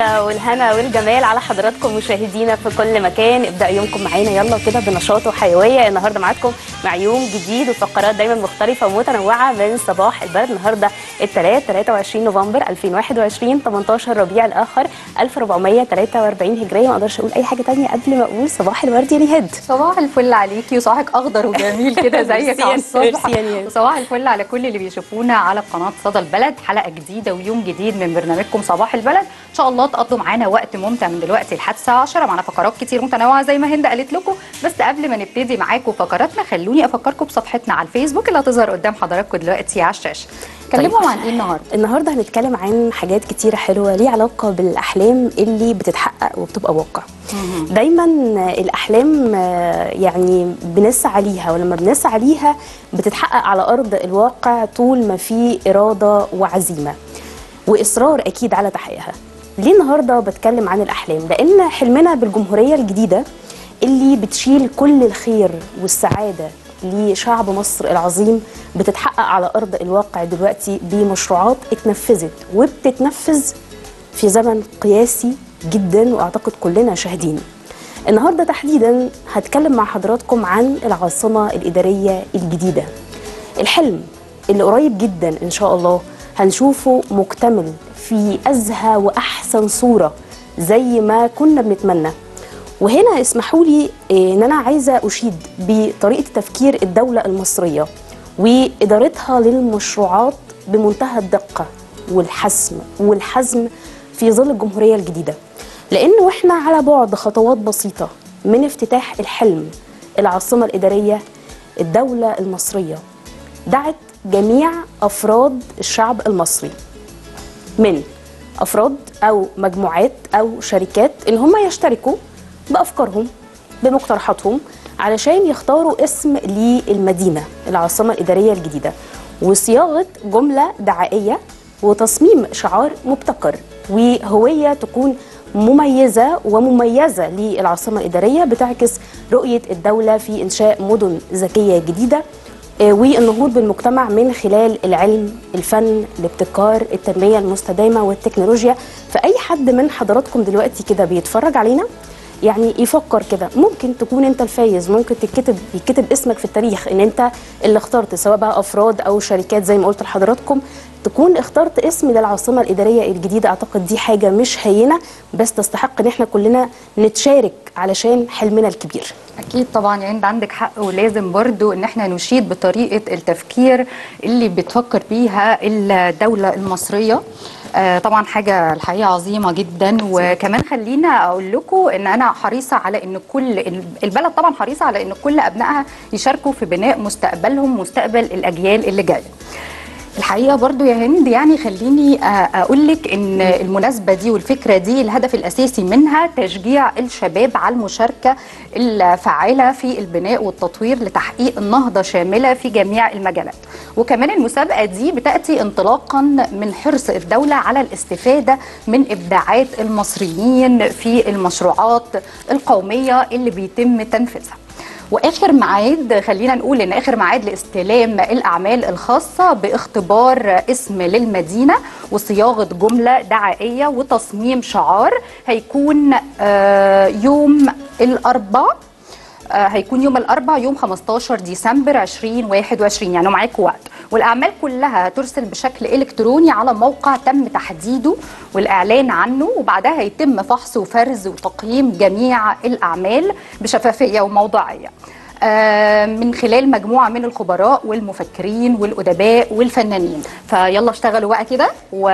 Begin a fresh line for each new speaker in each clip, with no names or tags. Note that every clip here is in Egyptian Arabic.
والهنا والجمال على حضراتكم مشاهدينا في كل مكان ابدأ يومكم معانا يلا كده بنشاط وحيوية النهارده معاكم مع يوم جديد وفقرات دايما مختلفة ومتنوعة من صباح البلد النهارده الثلاث 23 نوفمبر 2021 18 ربيع الآخر 1443 هجرية ما اقدرش اقول اي حاجة تانية قبل ما اقول صباح الورد يا نهاد
صباح الفل عليكي وصباحك اخضر وجميل كده زيك
ميرسي
على
يا-
الصبح
ميرسي يا نيل.
وصباح الفل على كل اللي بيشوفونا على قناه صدى البلد حلقه جديده ويوم جديد من برنامجكم صباح البلد ان شاء الله تقضوا معانا وقت ممتع من دلوقتي لحد الساعه 10 معانا فقرات كتير متنوعه زي ما هند قالت لكم بس قبل ما نبتدي معاكم فقراتنا خلوني افكركم بصفحتنا على الفيسبوك اللي هتظهر قدام حضراتكم دلوقتي على الشاشه كلموا
طيب.
عن ايه النهارده
النهارده هنتكلم عن حاجات كتيرة حلوة ليها علاقة بالأحلام اللي بتتحقق وبتبقى واقع دايما الأحلام آه، يعني بنسعى ليها ولما بنسعى ليها بتتحقق على أرض الواقع طول ما في إرادة وعزيمة وإصرار أكيد على تحقيقها ليه النهارده بتكلم عن الأحلام؟ لأن حلمنا بالجمهورية الجديدة اللي بتشيل كل الخير والسعادة لشعب مصر العظيم بتتحقق على أرض الواقع دلوقتي بمشروعات اتنفذت وبتتنفذ في زمن قياسي جدا وأعتقد كلنا شاهدين النهاردة تحديدا هتكلم مع حضراتكم عن العاصمة الإدارية الجديدة الحلم اللي قريب جدا إن شاء الله هنشوفه مكتمل في أزهى وأحسن صورة زي ما كنا بنتمنى وهنا اسمحوا لي إيه، ان انا عايزه اشيد بطريقه تفكير الدوله المصريه وادارتها للمشروعات بمنتهى الدقه والحسم والحزم في ظل الجمهوريه الجديده لان واحنا على بعد خطوات بسيطه من افتتاح الحلم العاصمه الاداريه الدوله المصريه دعت جميع افراد الشعب المصري من افراد او مجموعات او شركات ان هم يشتركوا بافكارهم بمقترحاتهم علشان يختاروا اسم للمدينه العاصمه الاداريه الجديده وصياغه جمله دعائيه وتصميم شعار مبتكر وهويه تكون مميزه ومميزه للعاصمه الاداريه بتعكس رؤيه الدوله في انشاء مدن ذكيه جديده آه، والنهوض بالمجتمع من خلال العلم الفن الابتكار التنمية المستدامة والتكنولوجيا فأي حد من حضراتكم دلوقتي كده بيتفرج علينا يعني يفكر كده ممكن تكون انت الفايز ممكن تتكتب يتكتب اسمك في التاريخ ان انت اللي اخترت سواء بقى افراد او شركات زي ما قلت لحضراتكم تكون اخترت اسم للعاصمه الاداريه الجديده اعتقد دي حاجه مش هينه بس تستحق ان احنا كلنا نتشارك علشان حلمنا الكبير
اكيد طبعا يعني انت عندك حق ولازم برضو ان احنا نشيد بطريقه التفكير اللي بتفكر بيها الدوله المصريه آه، طبعا حاجه الحقيقه عظيمه جدا وكمان خلينا اقول لكم ان انا حريصه على ان كل البلد طبعا حريصه على ان كل ابنائها يشاركوا في بناء مستقبلهم مستقبل الاجيال اللي جايه الحقيقه برضو يا هند يعني خليني اقول لك ان المناسبه دي والفكره دي الهدف الاساسي منها تشجيع الشباب على المشاركه الفعاله في البناء والتطوير لتحقيق النهضه شامله في جميع المجالات وكمان المسابقه دي بتاتي انطلاقا من حرص الدوله على الاستفاده من ابداعات المصريين في المشروعات القوميه اللي بيتم تنفيذها واخر ميعاد خلينا نقول ان اخر ميعاد لاستلام الاعمال الخاصه باختبار اسم للمدينه وصياغه جمله دعائيه وتصميم شعار هيكون آه، يوم الاربعاء آه، هيكون يوم الاربعاء يوم 15 ديسمبر 2021 يعني معاكم وقت والاعمال كلها هترسل بشكل الكتروني على موقع تم تحديده والاعلان عنه وبعدها هيتم فحص وفرز وتقييم جميع الاعمال بشفافيه وموضوعيه آه، من خلال مجموعه من الخبراء والمفكرين والادباء والفنانين فيلا اشتغلوا بقى كده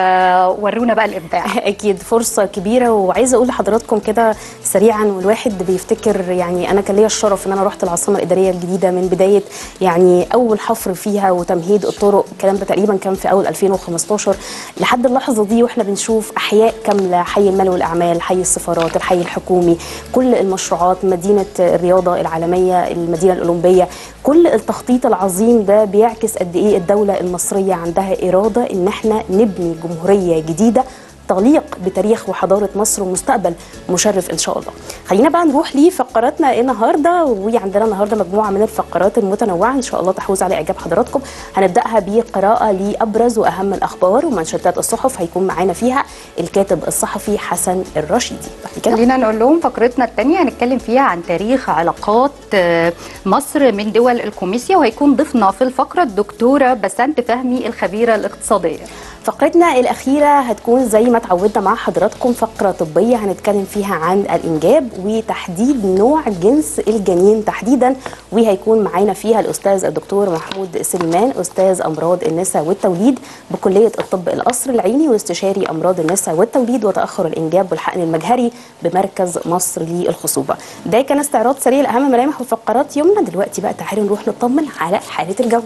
وورونا بقى الابداع
اكيد فرصه كبيره وعايزه اقول لحضراتكم كده سريعا والواحد بيفتكر يعني انا كان ليا الشرف ان انا رحت العاصمه الاداريه الجديده من بدايه يعني اول حفر فيها وتمهيد الطرق الكلام ده تقريبا كان في اول 2015 لحد اللحظه دي واحنا بنشوف احياء كامله حي المال والاعمال حي السفارات الحي الحكومي كل المشروعات مدينه الرياضه العالميه المدينه الاولمبيه كل التخطيط العظيم ده بيعكس قد ايه الدوله المصريه عندها اراده ان احنا نبني جمهوريه جديده تليق بتاريخ وحضاره مصر ومستقبل مشرف ان شاء الله خلينا بقى نروح لفقراتنا النهارده وعندنا النهارده مجموعه من الفقرات المتنوعه ان شاء الله تحوز على اعجاب حضراتكم هنبداها بقراءه لابرز واهم الاخبار ومنشطات الصحف هيكون معانا فيها الكاتب الصحفي حسن الرشيدي بعد كده
خلينا نقول لهم فقرتنا الثانيه هنتكلم فيها عن تاريخ علاقات آه، مصر من دول الكوميسيا وهيكون ضيفنا في الفقره الدكتوره بسنت فهمي الخبيره الاقتصاديه
فقرتنا الأخيرة هتكون زي ما تعودنا مع حضراتكم فقرة طبية هنتكلم فيها عن الإنجاب وتحديد نوع جنس الجنين تحديدا وهيكون معانا فيها الأستاذ الدكتور محمود سليمان أستاذ أمراض النساء والتوليد بكلية الطب القصر العيني واستشاري أمراض النساء والتوليد وتأخر الإنجاب والحقن المجهري بمركز مصر للخصوبة ده كان استعراض سريع لأهم ملامح وفقرات يومنا دلوقتي بقى تعالوا نروح نطمن على حالة الجو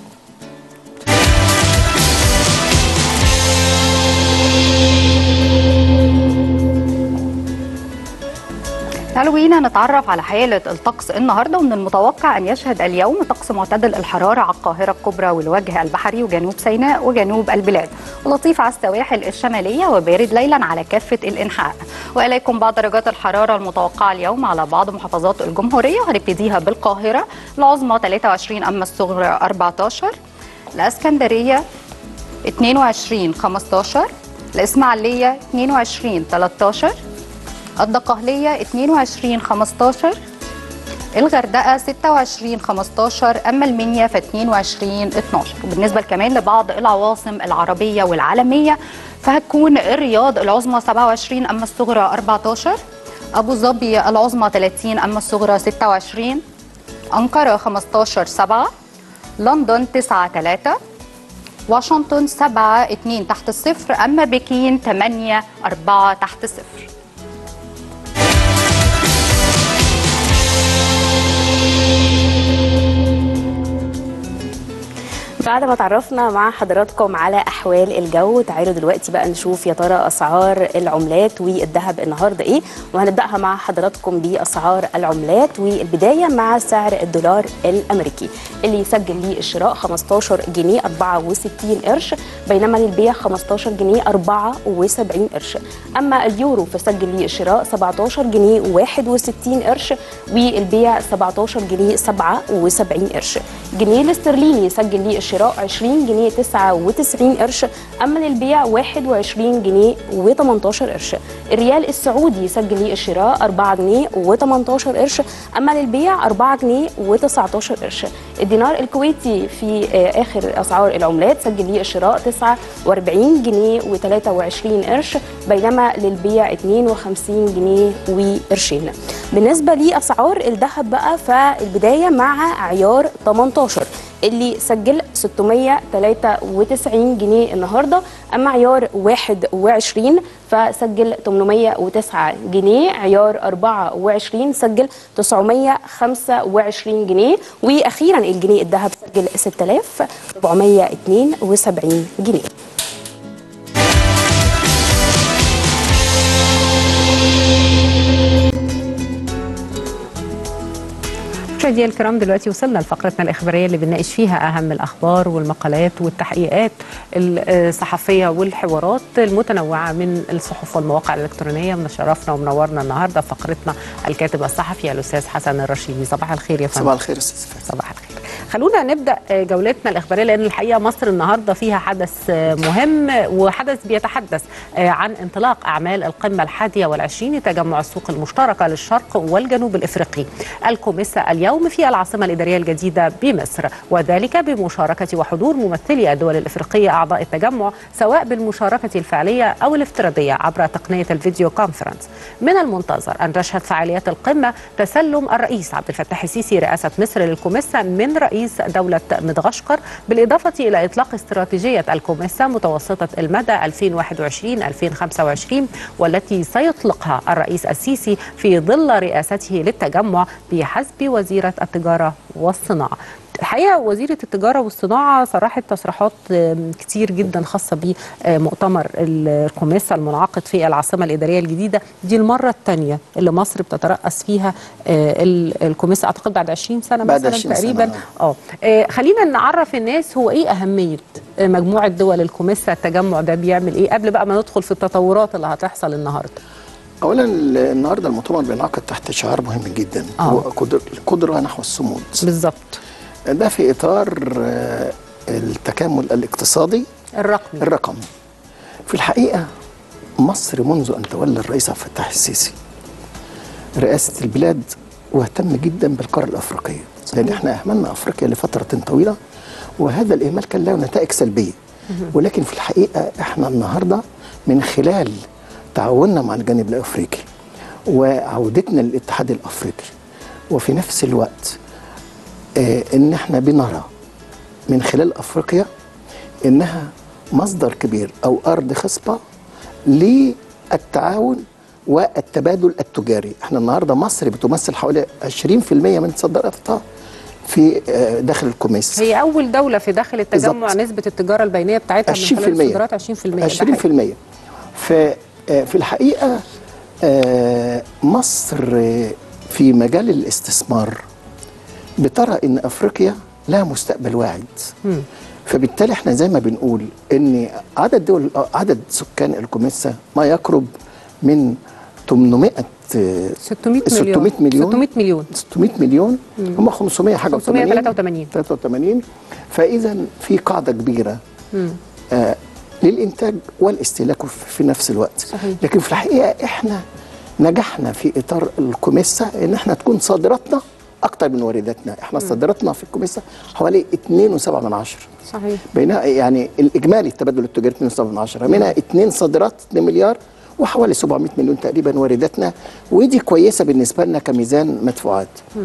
تعالوا بينا نتعرف على حالة الطقس النهارده ومن المتوقع أن يشهد اليوم طقس معتدل الحرارة على القاهرة الكبرى والوجه البحري وجنوب سيناء وجنوب البلاد ولطيف على السواحل الشمالية وبارد ليلا على كافة الإنحاء وإليكم بعض درجات الحرارة المتوقعة اليوم على بعض محافظات الجمهورية وهنبتديها بالقاهرة العظمى 23 أما الصغرى 14 الإسكندرية 22 15 الإسماعيلية 22 13 الدقهلية 22 15 الغردقة 26 15 أما المنيا ف 22 12 وبالنسبة كمان لبعض العواصم العربية والعالمية فهتكون الرياض العظمى 27 أما الصغرى 14 أبو ظبي العظمى 30 أما الصغرى 26 أنقرة 15 7 لندن 9 3 واشنطن 7 2 تحت الصفر أما بكين 8 4 تحت الصفر
بعد ما تعرفنا مع حضراتكم على احوال الجو تعالوا دلوقتي بقى نشوف يا ترى اسعار العملات والذهب النهارده ايه وهنبداها مع حضراتكم باسعار العملات والبدايه مع سعر الدولار الامريكي اللي يسجل ليه الشراء 15 جنيه 64 قرش بينما للبيع 15 جنيه 74 قرش اما اليورو فسجل ليه الشراء 17 جنيه 61 قرش والبيع 17 جنيه 77 قرش جنيه الاسترليني سجل ليه الشراء 20 جنيه 99 قرش اما للبيع 21 جنيه و18 قرش الريال السعودي سجل ليه الشراء 4 جنيه و18 قرش اما للبيع 4 جنيه و19 قرش الدينار الكويتي في آه، اخر اسعار العملات سجل ليه الشراء 49 جنيه و23 قرش بينما للبيع 52 جنيه وقرشين بالنسبه لاسعار الذهب بقى فالبدايه مع عيار 18 اللي سجل 693 جنيه النهارده اما عيار 21 فسجل 809 جنيه عيار 24 سجل 925 جنيه واخيرا الجنيه الذهب سجل 6472 جنيه
مشاهدينا الكرام دلوقتي وصلنا لفقرتنا الإخبارية اللي بنناقش فيها أهم الأخبار والمقالات والتحقيقات الصحفية والحوارات المتنوعة من الصحف والمواقع الإلكترونية مشرفنا ومنورنا النهاردة فقرتنا الكاتب الصحفي الأستاذ حسن الرشيدي صباح الخير يا فندم
صباح الخير استاذ فهد.
صباح الخير خلونا نبدا جولتنا الاخباريه لان الحقيقه مصر النهارده فيها حدث مهم وحدث بيتحدث عن انطلاق اعمال القمه الحادية والعشرين لتجمع السوق المشتركه للشرق والجنوب الافريقي الكوميسا اليوم في العاصمه الاداريه الجديده بمصر وذلك بمشاركه وحضور ممثلي الدول الافريقيه اعضاء التجمع سواء بالمشاركه الفعليه او الافتراضيه عبر تقنيه الفيديو كونفرنس من المنتظر ان تشهد فعاليات القمه تسلم الرئيس عبد الفتاح السيسي رئاسه مصر للكوميسا من رئيس دولة مدغشقر بالإضافة إلى إطلاق استراتيجية الكوميسا متوسطة المدى 2021-2025 والتي سيطلقها الرئيس السيسي في ظل رئاسته للتجمع بحسب وزيرة التجارة والصناعة الحقيقه وزيره التجاره والصناعه صرحت تصريحات آم، كتير جدا خاصه بمؤتمر الكوميسا المنعقد في العاصمه الاداريه الجديده دي المره الثانيه اللي مصر بتترأس فيها آه، ال- الكوميسا اعتقد بعد 20 سنه
بعد
مثلا
20 سنة،
تقريبا اه آه، خلينا نعرف الناس هو ايه اهميه آه، مجموعه دول الكوميسا التجمع ده بيعمل ايه قبل بقى ما ندخل في التطورات اللي هتحصل النهارده
اولا ال- النهارده المؤتمر بينعقد تحت شعار مهم جدا
آه.
هو قدر- القدره نحو الصمود
بالظبط
ده في اطار آه، التكامل الاقتصادي
الرقمي
الرقمي في الحقيقه مصر منذ ان تولى الرئيس عبد الفتاح السيسي رئاسه البلاد واهتم جدا بالقاره الافريقيه لان احنا اهملنا افريقيا لفتره طويله وهذا الاهمال كان له نتائج سلبيه ولكن في الحقيقه احنا النهارده من خلال تعاوننا مع الجانب الافريقي وعودتنا للاتحاد الافريقي وفي نفس الوقت آه ان احنا بنرى من خلال افريقيا انها مصدر كبير او ارض خصبه للتعاون والتبادل التجاري احنا النهارده مصر بتمثل حوالي 20% من صادراتها في آه، داخل الكوميس
هي اول دوله في داخل التجمع
بالظبط.
نسبه التجاره البينيه بتاعتها من خلال
20%
الصادرات 20% ده حقيقي.
20% ف آه، في الحقيقه آه، مصر آه، في مجال الاستثمار بترى ان افريقيا لها مستقبل واعد فبالتالي احنا زي ما بنقول ان عدد دول عدد سكان الكوميسا ما يقرب من 800 آه،
600 مليون
600 مليون
600 مليون
600 مليون هم 500 حاجه
583.
83 فاذا في قاعده كبيره آه للانتاج والاستهلاك في في نفس الوقت
صحيح.
لكن في الحقيقه احنا نجحنا في اطار الكوميسا ان احنا تكون صادراتنا اكتر من وارداتنا احنا صادراتنا في الكوميسا حوالي 2.7 من عشرة
صحيح
بينها يعني الاجمالي التبادل التجاري 2.7 من عشرة منها 2 صادرات 2 مليار وحوالي 700 مليون تقريبا وارداتنا ودي كويسه بالنسبه لنا كميزان مدفوعات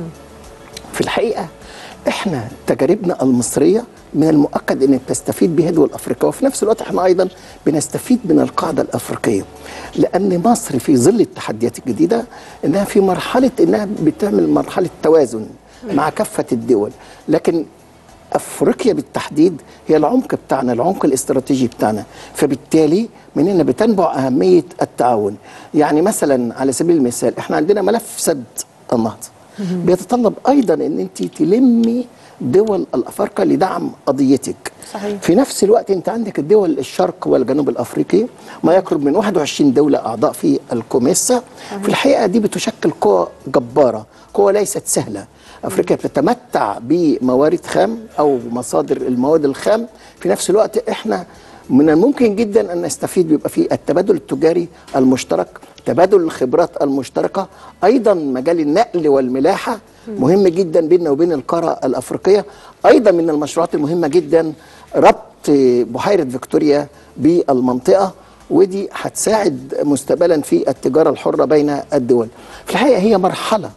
في الحقيقه احنا تجاربنا المصريه من المؤكد ان تستفيد بها دول افريقيا وفي نفس الوقت احنا ايضا بنستفيد من القاعده الافريقيه لان مصر في ظل التحديات الجديده انها في مرحله انها بتعمل مرحله توازن مع كافه الدول لكن افريقيا بالتحديد هي العمق بتاعنا العمق الاستراتيجي بتاعنا فبالتالي من هنا بتنبع اهميه التعاون يعني مثلا على سبيل المثال احنا عندنا ملف سد النهضه بيتطلب ايضا ان انت تلمي دول الافارقه لدعم قضيتك
صحيح.
في نفس الوقت انت عندك الدول الشرق والجنوب الافريقي ما يقرب من 21 دوله اعضاء في الكوميسا في الحقيقه دي بتشكل قوه جباره قوه ليست سهله افريقيا بتتمتع بموارد خام او مصادر المواد الخام في نفس الوقت احنا من الممكن جدا ان نستفيد بيبقى في التبادل التجاري المشترك تبادل الخبرات المشتركه ايضا مجال النقل والملاحه مهم جدا بيننا وبين القاره الافريقيه ايضا من المشروعات المهمه جدا ربط بحيره فيكتوريا بالمنطقه ودي هتساعد مستقبلا في التجاره الحره بين الدول في الحقيقه هي مرحله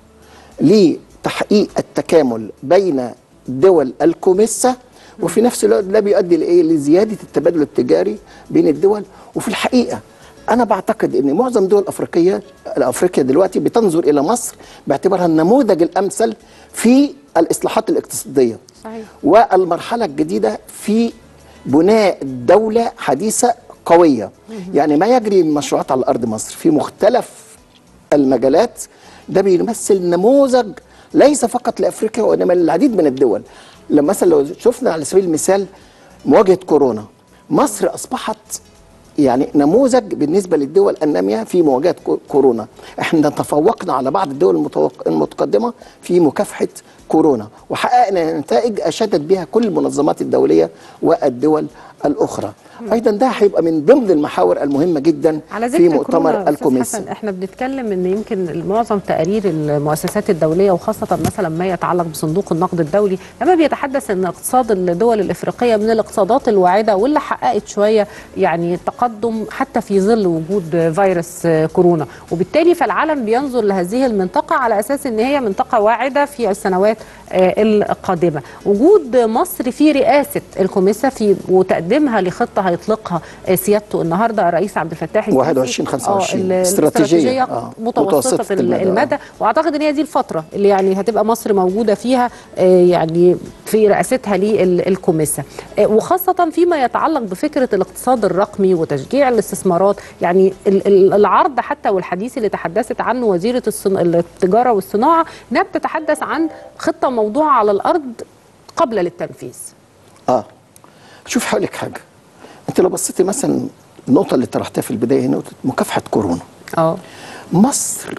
لتحقيق التكامل بين دول الكوميسا وفي نفس الوقت ده بيؤدي لايه لزياده التبادل التجاري بين الدول وفي الحقيقه انا بعتقد ان معظم دول افريقيه افريقيا دلوقتي بتنظر الى مصر باعتبارها النموذج الامثل في الاصلاحات الاقتصاديه
صحيح.
والمرحله الجديده في بناء دوله حديثه قويه يعني ما يجري من مشروعات على ارض مصر في مختلف المجالات ده بيمثل نموذج ليس فقط لافريقيا وانما للعديد من الدول لما مثلا لو شفنا على سبيل المثال مواجهه كورونا مصر اصبحت يعني نموذج بالنسبه للدول الناميه في مواجهه كو- كورونا احنا تفوقنا على بعض الدول المتوق- المتقدمه في مكافحه كورونا وحققنا نتائج اشادت بها كل المنظمات الدوليه والدول الاخرى ايضا ده هيبقى من ضمن المحاور المهمه جدا
على ذكر
في
كورونا
مؤتمر
أستاذ
الكوميسا
حسن احنا بنتكلم ان يمكن معظم تقارير المؤسسات الدوليه وخاصه مثلا ما يتعلق بصندوق النقد الدولي لما بيتحدث ان اقتصاد الدول الافريقيه من الاقتصادات الواعده واللي حققت شويه يعني تقدم حتى في ظل وجود فيروس كورونا وبالتالي فالعالم بينظر لهذه المنطقه على اساس ان هي منطقه واعده في السنوات آه، القادمه وجود مصر في رئاسه الكوميسا في وتقديمها لخطه هيطلقها آه، سيادته النهارده الرئيس عبد الفتاح السيسي
21 25
آه، ال-
استراتيجية،
الاستراتيجيه
آه،
متوسطه
متوسطة المدى،
المدى واعتقد ان هي دي الفتره اللي يعني هتبقى مصر موجوده فيها آه، يعني في رئاستها للكوميسا آه، وخاصة فيما يتعلق بفكرة الاقتصاد الرقمي وتشجيع الاستثمارات يعني ال- ال- العرض حتى والحديث اللي تحدثت عنه وزيرة الصن- التجارة والصناعة انها بتتحدث عن خطة موضوعة على الأرض قبل للتنفيذ
اه شوف هقول لك حاجه انت لو بصيتي مثلا النقطه اللي طرحتها في البدايه نقطه مكافحه كورونا
اه
مصر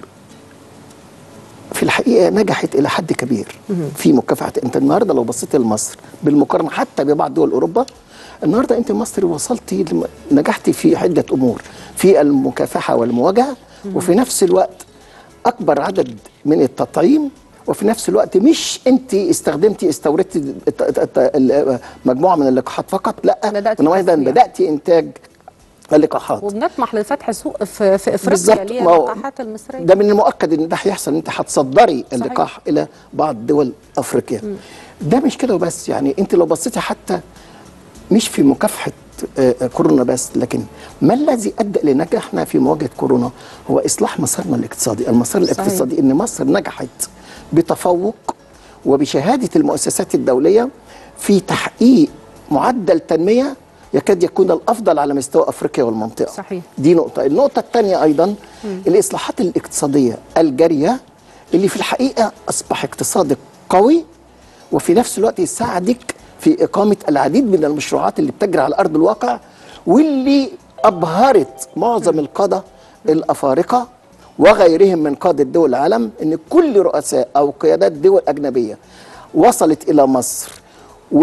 في الحقيقه نجحت الى حد كبير في مكافحه انت النهارده لو بصيت لمصر بالمقارنه حتى ببعض دول اوروبا النهارده انت مصر وصلتي لم- نجحتي في عده امور في المكافحه والمواجهه وفي نفس الوقت اكبر عدد من التطعيم وفي نفس الوقت مش انت استخدمتي استوردتي الت- الت- الت- ال- مجموعه من اللقاحات فقط لا
بدأتي
انما ايضا
تصنيع.
بداتي انتاج اللقاحات
وبنطمح لفتح سوق في, في افريقيا
بالظبط ما هو
للقاحات المصريه
ده من المؤكد ان ده هيحصل انت هتصدري اللقاح الى بعض دول افريقيا ده مش كده وبس يعني انت لو بصيتي حتى مش في مكافحه آه، آه، كورونا بس لكن ما الذي ادى لنجاحنا في مواجهه كورونا هو اصلاح مسارنا الاقتصادي المسار
صحيح.
الاقتصادي ان مصر نجحت بتفوق وبشهاده المؤسسات الدوليه في تحقيق معدل تنميه يكاد يكون الافضل على مستوى افريقيا والمنطقه
صحيح.
دي نقطة النقطة الثانية أيضا الإصلاحات الاقتصادية الجارية اللي في الحقيقة أصبح اقتصادك قوي وفي نفس الوقت يساعدك في إقامة العديد من المشروعات اللي بتجري على أرض الواقع واللي أبهرت معظم القادة الأفارقة وغيرهم من قادة دول العالم أن كل رؤساء أو قيادات دول أجنبية وصلت إلى مصر و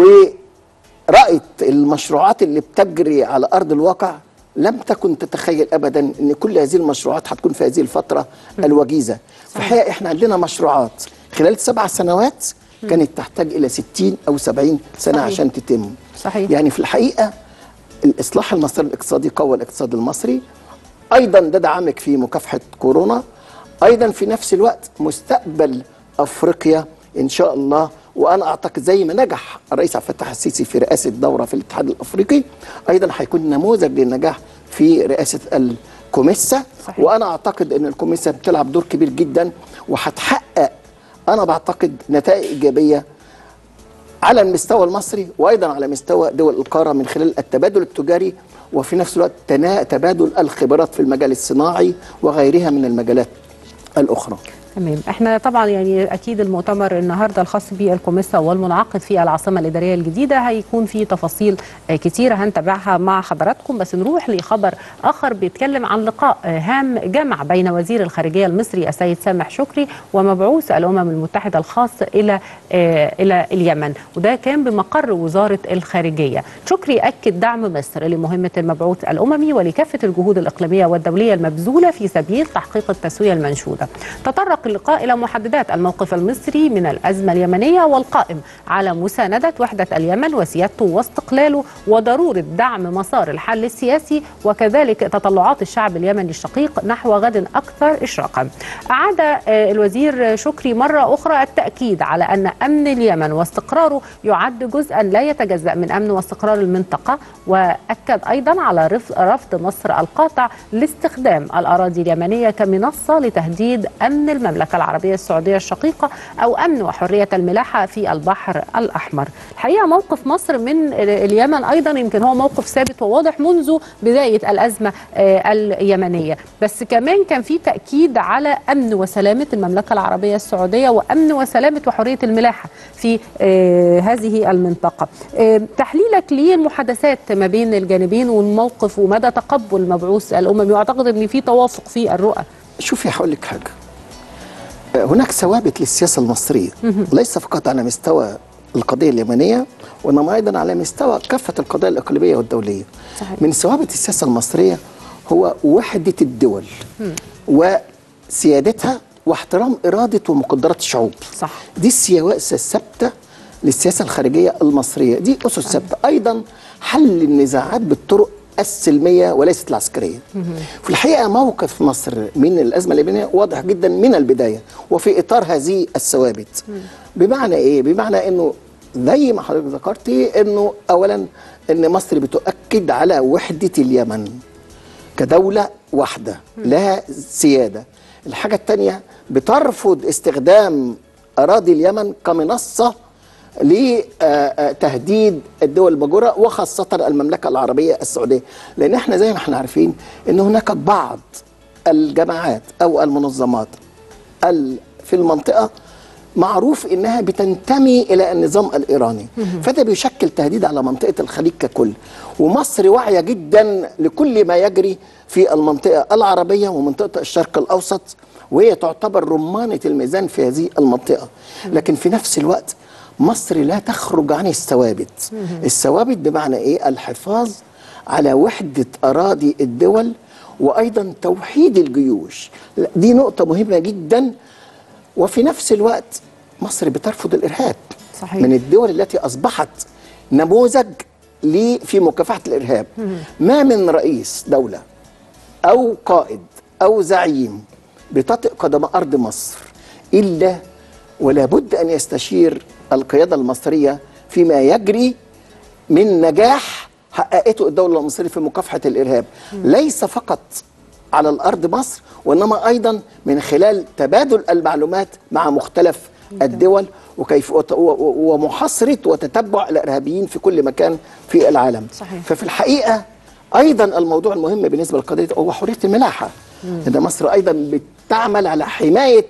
رأت المشروعات اللي بتجري على أرض الواقع لم تكن تتخيل أبدا أن كل هذه المشروعات هتكون في هذه الفترة الوجيزة في الحقيقة إحنا عندنا مشروعات خلال سبع سنوات كانت تحتاج إلى 60 أو 70 سنة
صحيح.
عشان تتم
صحيح.
يعني في الحقيقة الإصلاح المسار الاقتصادي قوى الاقتصاد المصري أيضا ده دعمك في مكافحة كورونا أيضا في نفس الوقت مستقبل أفريقيا إن شاء الله وأنا أعتقد زي ما نجح الرئيس عبد الفتاح السيسي في رئاسة دورة في الاتحاد الأفريقي أيضا هيكون نموذج للنجاح في رئاسة الكوميسا
صحيح.
وأنا أعتقد أن الكوميسا بتلعب دور كبير جدا وهتحقق أنا بعتقد نتائج إيجابية على المستوى المصري وايضا على مستوى دول القاره من خلال التبادل التجاري وفي نفس الوقت تنا- تبادل الخبرات في المجال الصناعي وغيرها من المجالات الاخرى.
تمام احنا طبعا يعني اكيد المؤتمر النهارده الخاص بالكوميسا والمنعقد في العاصمه الاداريه الجديده هيكون فيه تفاصيل آه، كتيره هنتابعها مع حضراتكم بس نروح لخبر اخر بيتكلم عن لقاء آه، هام جمع بين وزير الخارجيه المصري السيد سامح شكري ومبعوث الامم المتحده الخاص الى آه، الى اليمن وده كان بمقر وزاره الخارجيه شكري اكد دعم مصر لمهمه المبعوث الاممي ولكافه الجهود الاقليميه والدوليه المبذوله في سبيل تحقيق التسويه المنشوده تطرق اللقاء الى محددات الموقف المصري من الازمه اليمنيه والقائم على مسانده وحده اليمن وسيادته واستقلاله وضروره دعم مسار الحل السياسي وكذلك تطلعات الشعب اليمني الشقيق نحو غد اكثر اشراقا. اعاد آه، الوزير شكري مره اخرى التاكيد على ان امن اليمن واستقراره يعد جزءا لا يتجزا من امن واستقرار المنطقه واكد ايضا على رف- رفض مصر القاطع لاستخدام الاراضي اليمنيه كمنصه لتهديد امن المملكه العربيه السعوديه الشقيقه او امن وحريه الملاحه في البحر الاحمر. الحقيقه موقف مصر من ال- اليمن ايضا يمكن هو موقف ثابت وواضح منذ بدايه الازمه آه، اليمنيه، بس كمان كان في تاكيد على امن وسلامه المملكه العربيه السعوديه وامن وسلامه وحريه الملاحه في آه، هذه المنطقه. آه، تحليلك للمحادثات ما بين الجانبين والموقف ومدى تقبل المبعوث الاممي واعتقد ان في توافق في الرؤى.
شوفي هقول لك حاجه. آه، هناك ثوابت للسياسه المصريه ليس فقط على مستوى القضيه اليمنيه وانما ايضا على مستوى كافه القضايا الاقليميه والدوليه.
صحيح.
من ثوابت السياسه المصريه هو وحده الدول وسيادتها واحترام اراده ومقدرات الشعوب.
صح.
دي السياسه الثابته للسياسه الخارجيه المصريه، دي اسس ثابته، ايضا حل النزاعات بالطرق السلميه وليست العسكريه. في الحقيقه موقف مصر من الازمه الليبيه واضح جدا من البدايه وفي اطار هذه الثوابت. بمعنى ايه؟ بمعنى انه زي ما حضرتك ذكرتي انه اولا ان مصر بتؤكد على وحده اليمن. كدولة واحدة لها سيادة الحاجة الثانية بترفض استخدام أراضي اليمن كمنصة لتهديد الدول المجاورة وخاصة المملكة العربية السعودية لأن احنا زي ما احنا عارفين أن هناك بعض الجماعات أو المنظمات ال- في المنطقة معروف انها بتنتمي الى النظام الايراني فده بيشكل تهديد على منطقه الخليج ككل ومصر واعيه جدا لكل ما يجري في المنطقه العربيه ومنطقه الشرق الاوسط وهي تعتبر رمانه الميزان في هذه المنطقه لكن في نفس الوقت مصر لا تخرج عن الثوابت الثوابت بمعنى ايه الحفاظ على وحده اراضي الدول وايضا توحيد الجيوش لا، دي نقطه مهمه جدا وفي نفس الوقت مصر بترفض الارهاب
صحيح.
من الدول التي اصبحت نموذج لي في مكافحه الارهاب ما من رئيس دوله او قائد او زعيم بتطئ قدم ارض مصر الا ولا بد ان يستشير القياده المصريه فيما يجري من نجاح حققته الدولة المصرية في مكافحة الإرهاب ليس فقط على الأرض مصر وإنما أيضا من خلال تبادل المعلومات مع مختلف الدول وكيف وت- و- و- ومحاصرة وتتبع الإرهابيين في كل مكان في العالم
صحيح.
ففي الحقيقة أيضا الموضوع المهم بالنسبة للقضية هو حرية الملاحة إن مصر أيضا بتعمل على حماية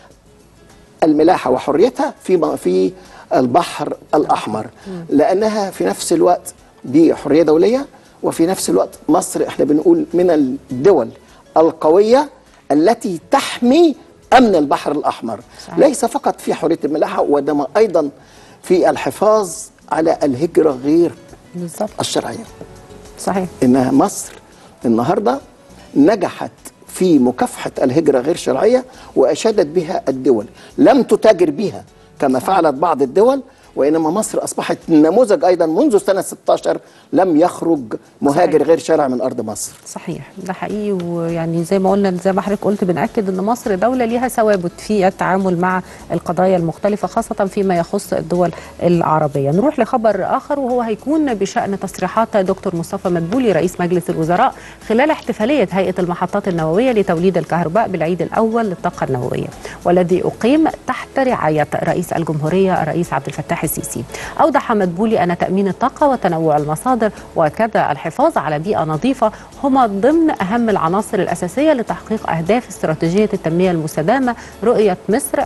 الملاحه وحريتها في في البحر الاحمر لانها في نفس الوقت دي حريه دوليه وفي نفس الوقت مصر احنا بنقول من الدول القويه التي تحمي امن البحر الاحمر
صحيح.
ليس فقط في حريه الملاحه وانما ايضا في الحفاظ على الهجره غير
بالظبط
الشرعيه
صحيح
انها مصر النهارده نجحت في مكافحه الهجره غير شرعيه واشادت بها الدول لم تتاجر بها كما فعلت بعض الدول وانما مصر اصبحت نموذج ايضا منذ سنه 16 لم يخرج مهاجر
صحيح.
غير شرعي من ارض مصر
صحيح ده حقيقي ويعني زي ما قلنا زي ما حضرتك قلت بنأكد ان مصر دولة ليها ثوابت في التعامل مع القضايا المختلفة خاصة فيما يخص الدول العربية نروح لخبر آخر وهو هيكون بشأن تصريحات دكتور مصطفى مدبولي رئيس مجلس الوزراء خلال احتفالية هيئة المحطات النووية لتوليد الكهرباء بالعيد الأول للطاقة النووية والذي أقيم تحت رعاية رئيس الجمهورية الرئيس عبد الفتاح السيسي أوضح مدبولي أن تأمين الطاقة وتنوع المصادر وكذا الحفاظ على بيئة نظيفة هما ضمن أهم العناصر الأساسية لتحقيق أهداف استراتيجية التنمية المستدامة رؤية مصر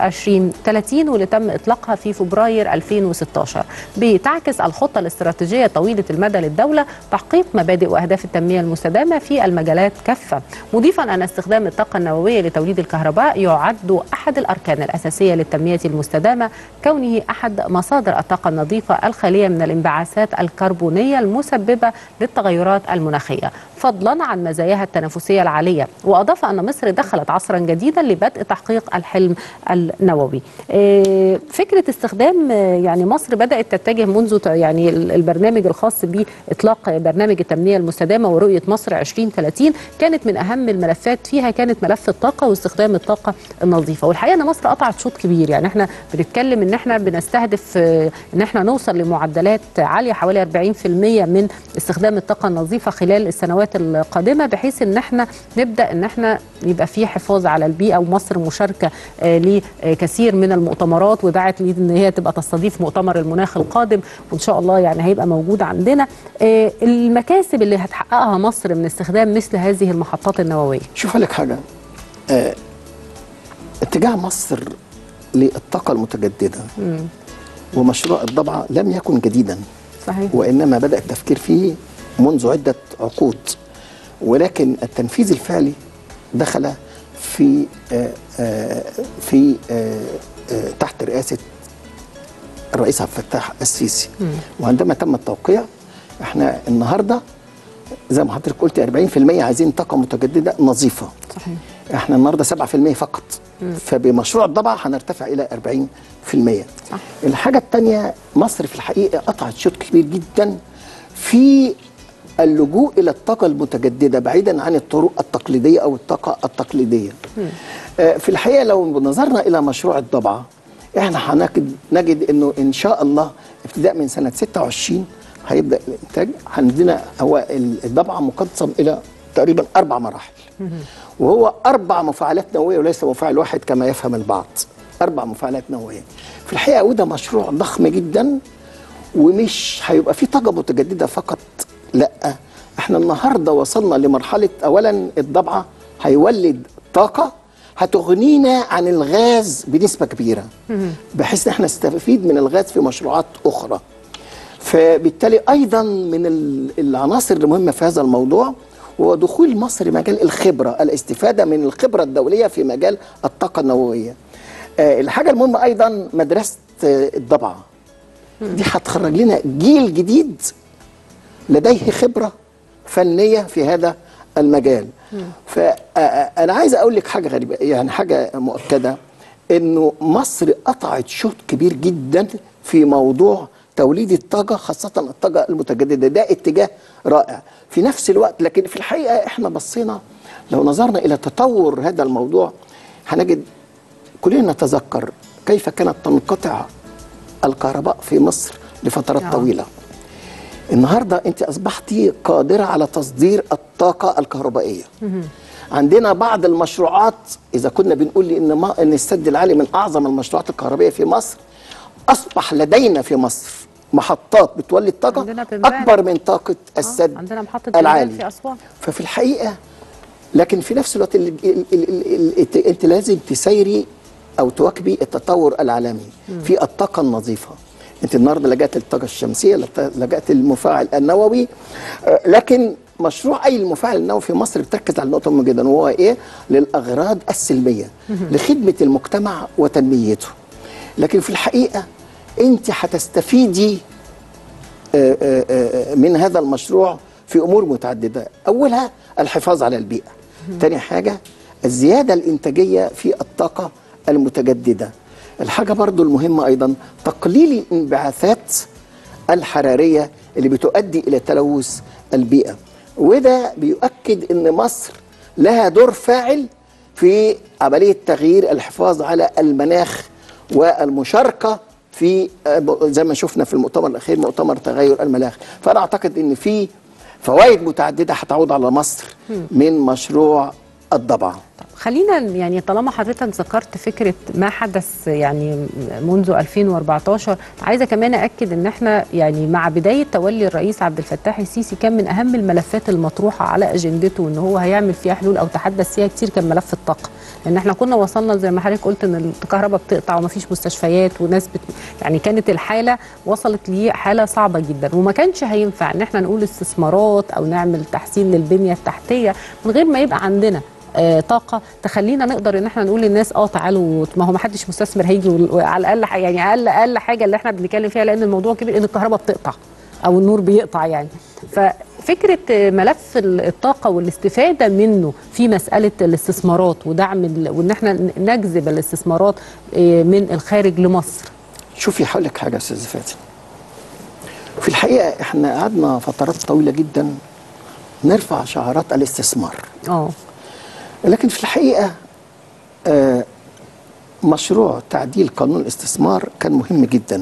2030 واللي تم إطلاقها في فبراير 2016 بتعكس الخطة الاستراتيجية طويلة المدى للدولة تحقيق مبادئ وأهداف التنمية المستدامة في المجالات كافة مضيفا أن استخدام الطاقة النووية لتوليد الكهرباء يعد أحد الأركان الأساسية للتنمية المستدامة كونه أحد مصادر الطاقة النظيفة الخالية من الانبعاثات الكربونية المسببة للتغيرات المناخية فضلا عن مزاياها التنافسية العالية وأضاف أن مصر دخلت عصرا جديدا لبدء تحقيق الحلم النووي إيه، فكرة استخدام آه، يعني مصر بدأت تتجه منذ ت- يعني ال- البرنامج الخاص بإطلاق برنامج التنمية المستدامة ورؤية مصر 2030 كانت من أهم الملفات فيها كانت ملف الطاقة واستخدام الطاقة النظيفة والحقيقة أن مصر قطعت شوط كبير يعني احنا بنتكلم ان احنا بنستهدف آه، ان احنا نوصل لمعدلات عالية حوالي 40% من استخدام الطاقة النظيفة خلال السنوات القادمة بحيث ان احنا نبدأ ان احنا يبقى في حفاظ على البيئة ومصر مشاركة آه، لكثير من المؤتمرات ودعت لي ان هي تبقى تستضيف مؤتمر المناخ القادم وان شاء الله يعني هيبقى موجود عندنا آه، المكاسب اللي هتحققها مصر من استخدام مثل هذه المحطات النووية
شوف لك حاجه آه اتجاه مصر للطاقه المتجدده ومشروع الضبعه لم يكن جديدا
صحيح
وانما بدا التفكير فيه منذ عده عقود ولكن التنفيذ الفعلي دخل في آه، آه، في آه، آه، تحت رئاسه الرئيس عبد الفتاح السيسي وعندما تم التوقيع احنا النهارده زي ما حضرتك قلت 40% عايزين طاقه متجدده نظيفه
صحيح
احنا النهارده 7% فقط فبمشروع الضبع هنرتفع الى 40%
صح.
الحاجه الثانيه مصر في الحقيقه قطعت شوط كبير جدا في اللجوء الى الطاقه المتجدده بعيدا عن الطرق التقليديه او الطاقه التقليديه آه، في الحقيقه لو نظرنا الى مشروع الضبعه احنا هنجد نجد انه ان شاء الله ابتداء من سنه 26 هيبدا الانتاج عندنا هو الضبعه مقسم الى تقريبا اربع مراحل وهو اربع مفاعلات نوويه وليس مفاعل واحد كما يفهم البعض اربع مفاعلات نوويه في الحقيقه وده مشروع ضخم جدا ومش هيبقى فيه طاقه متجدده فقط لا احنا النهارده وصلنا لمرحله اولا الضبعه هيولد طاقه هتغنينا عن الغاز بنسبه كبيره بحيث ان احنا نستفيد من الغاز في مشروعات اخرى فبالتالي ايضا من ال- العناصر المهمه في هذا الموضوع هو دخول مصر مجال الخبره الاستفاده من الخبره الدوليه في مجال الطاقه النوويه آه، الحاجه المهمه ايضا مدرسه آه، الضبعه دي هتخرج لنا جيل جديد لديه خبره فنيه في هذا المجال فانا عايز اقول لك حاجه غريبه يعني حاجه مؤكده انه مصر قطعت شوط كبير جدا في موضوع توليد الطاقه خاصه الطاقه المتجدده ده اتجاه رائع في نفس الوقت لكن في الحقيقه احنا بصينا لو نظرنا الى تطور هذا الموضوع هنجد كلنا نتذكر كيف كانت تنقطع الكهرباء في مصر لفترات
آه.
طويله النهارده انت اصبحتي قادره على تصدير الطاقه الكهربائيه عندنا بعض المشروعات اذا كنا بنقول ان ما ان السد العالي من اعظم المشروعات الكهربائيه في مصر اصبح لدينا في مصر محطات بتولد طاقه
عندنا بنبان.
اكبر من طاقه السد
عندنا محطه بنبان
العالي
في اسوان
ففي الحقيقه لكن في نفس الوقت ال ال ال ال ال انت لازم تسيري او تواكبي التطور العالمي في الطاقه النظيفه انت النهارده لجأت للطاقه الشمسيه لت- لجأت للمفاعل النووي آه، لكن مشروع اي المفاعل النووي في مصر بتركز على نقطه مهمه جدا وهو ايه للاغراض السلميه لخدمه المجتمع وتنميته لكن في الحقيقه انت هتستفيدي آه، آه، آه، من هذا المشروع في امور متعدده اولها الحفاظ على البيئه تاني حاجه الزياده الانتاجيه في الطاقه المتجدده الحاجه برضو المهمه ايضا تقليل الانبعاثات الحراريه اللي بتؤدي الى تلوث البيئه وده بيؤكد ان مصر لها دور فاعل في عمليه تغيير الحفاظ على المناخ والمشاركه في آه، زي ما شفنا في المؤتمر الاخير مؤتمر تغير المناخ فانا اعتقد ان في فوائد متعدده هتعود على مصر من مشروع الضبعه
خلينا يعني طالما حضرتك ذكرت فكره ما حدث يعني منذ 2014 عايزه كمان اكد ان احنا يعني مع بدايه تولي الرئيس عبد الفتاح السيسي كان من اهم الملفات المطروحه على اجندته ان هو هيعمل فيها حلول او تحدث فيها كتير كان ملف الطاقه لان احنا كنا وصلنا زي ما حضرتك قلت ان الكهرباء بتقطع ومفيش مستشفيات وناس بت يعني كانت الحاله وصلت لحاله صعبه جدا وما كانش هينفع ان احنا نقول استثمارات او نعمل تحسين للبنيه التحتيه من غير ما يبقى عندنا آه، طاقه تخلينا نقدر ان احنا نقول للناس اه تعالوا ما هو ما حدش مستثمر هيجي وال- وعلى الاقل ح- يعني اقل اقل حاجه اللي احنا بنتكلم فيها لان الموضوع كبير ان الكهرباء بتقطع او النور بيقطع يعني ففكره آه، ملف ال- الطاقه والاستفاده منه في مساله الاستثمارات ودعم ال- وان احنا ن- نجذب الاستثمارات آه، من الخارج لمصر
شوفي هقول لك حاجه يا استاذ فاتن في الحقيقه احنا قعدنا فترات طويله جدا نرفع شعارات الاستثمار
اه
لكن في الحقيقه آه، مشروع تعديل قانون الاستثمار كان مهم جدا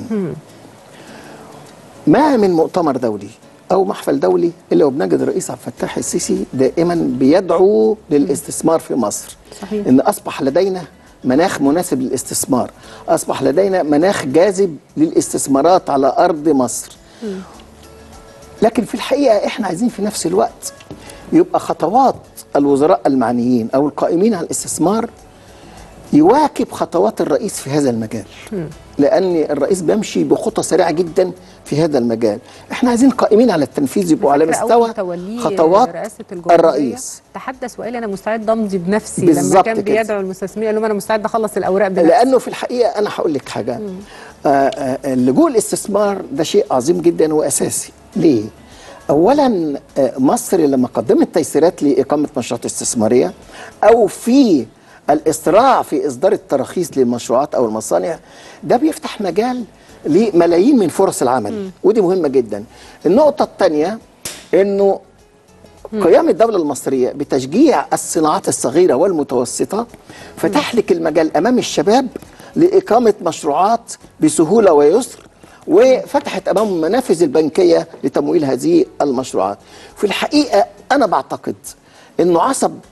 ما من مؤتمر دولي او محفل دولي الا وبنجد الرئيس عبد الفتاح السيسي دائما بيدعو للاستثمار في مصر
صحيح.
ان اصبح لدينا مناخ مناسب للاستثمار اصبح لدينا مناخ جاذب للاستثمارات على ارض مصر لكن في الحقيقه احنا عايزين في نفس الوقت يبقى خطوات الوزراء المعنيين او القائمين على الاستثمار يواكب خطوات الرئيس في هذا المجال لان الرئيس بيمشي بخطى سريعه جدا في هذا المجال احنا عايزين قائمين على التنفيذ يبقوا على
فكرة
مستوى
أول توليه
خطوات
رئاسة الجمهورية
الرئيس
تحدث وقال انا مستعد امضي بنفسي لما
بالظبط
كان
كده.
بيدعو المستثمرين قال لهم انا مستعد اخلص الاوراق بنفسي
لانه في الحقيقه انا هقول لك حاجه آه، آه، اللجوء الاستثمار ده شيء عظيم جدا واساسي ليه اولا آه، مصر لما قدمت تيسيرات لاقامه مشروعات استثماريه او في الاسراع في اصدار التراخيص للمشروعات او المصانع ده بيفتح مجال لملايين من فرص العمل ودي مهمه جدا النقطه الثانيه انه قيام الدولة المصرية بتشجيع الصناعات الصغيرة والمتوسطة فتح لك المجال أمام الشباب لإقامة مشروعات بسهولة ويسر وفتحت أمام المنافذ البنكية لتمويل هذه المشروعات في الحقيقة أنا بعتقد أنه عصب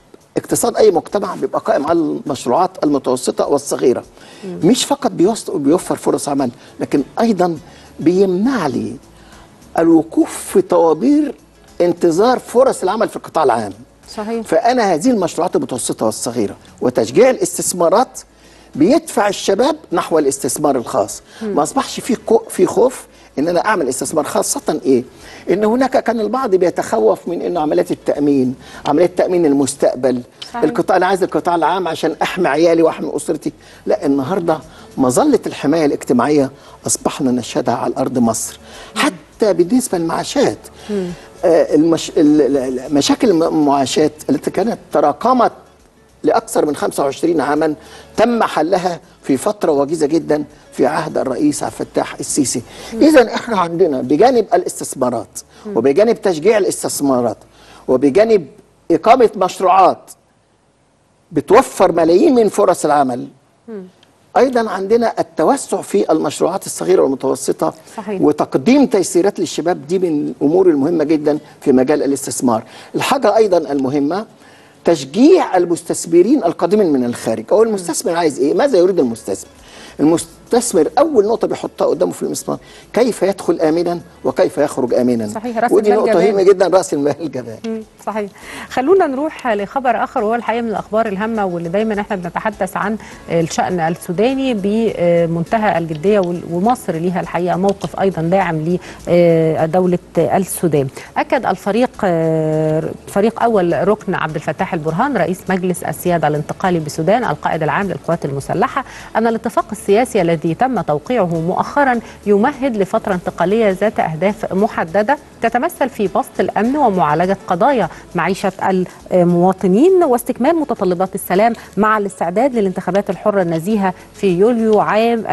اقتصاد اي مجتمع بيبقى قائم على المشروعات المتوسطه والصغيره مش فقط بيوس- بيوفر فرص عمل لكن ايضا بيمنع لي الوقوف في طوابير انتظار فرص العمل في القطاع العام
صحيح
فانا هذه المشروعات المتوسطه والصغيره وتشجيع الاستثمارات بيدفع الشباب نحو الاستثمار الخاص ما اصبحش في كو- في خوف ان انا اعمل استثمار خاصه ايه ان هناك كان البعض بيتخوف من انه عمليات التامين عمليات تامين المستقبل
صحيح.
القطاع انا عايز القطاع العام عشان احمي عيالي واحمي اسرتي لا النهارده مظله الحمايه الاجتماعيه اصبحنا نشهدها على ارض مصر حتى بالنسبه للمعاشات آه، المش... ال- ال- ال- مشاكل الم- المعاشات التي كانت تراكمت لاكثر من 25 عاما تم حلها في فتره وجيزه جدا في عهد الرئيس عبد الفتاح السيسي. اذا احنا عندنا بجانب الاستثمارات وبجانب تشجيع الاستثمارات وبجانب اقامه مشروعات بتوفر ملايين من فرص العمل ايضا عندنا التوسع في المشروعات الصغيره والمتوسطه
صحيح.
وتقديم تيسيرات للشباب دي من الامور المهمه جدا في مجال الاستثمار الحاجه ايضا المهمه تشجيع المستثمرين القادمين من الخارج او المستثمر عايز ايه ماذا يريد المستثمر المستثمر اول نقطه بيحطها قدامه في الاستثمار كيف يدخل امنا وكيف يخرج امنا
صحيح، رأس
ودي
المال
نقطه
جبان.
مهمه جدا راس المال الجبان
مم، صحيح خلونا نروح لخبر اخر وهو الحقيقه من الاخبار الهامه واللي دايما احنا بنتحدث عن الشان السوداني بمنتهى الجديه وال- ومصر ليها الحقيقه موقف ايضا داعم لدوله السودان اكد الفريق آه، فريق اول ركن عبد الفتاح البرهان رئيس مجلس السياده الانتقالي بسودان القائد العام للقوات المسلحه ان الاتفاق السياسي الذي تم توقيعه مؤخرا يمهد لفتره انتقاليه ذات اهداف محدده تتمثل في بسط الامن ومعالجه قضايا معيشه المواطنين واستكمال متطلبات السلام مع الاستعداد للانتخابات الحره النزيهه في يوليو عام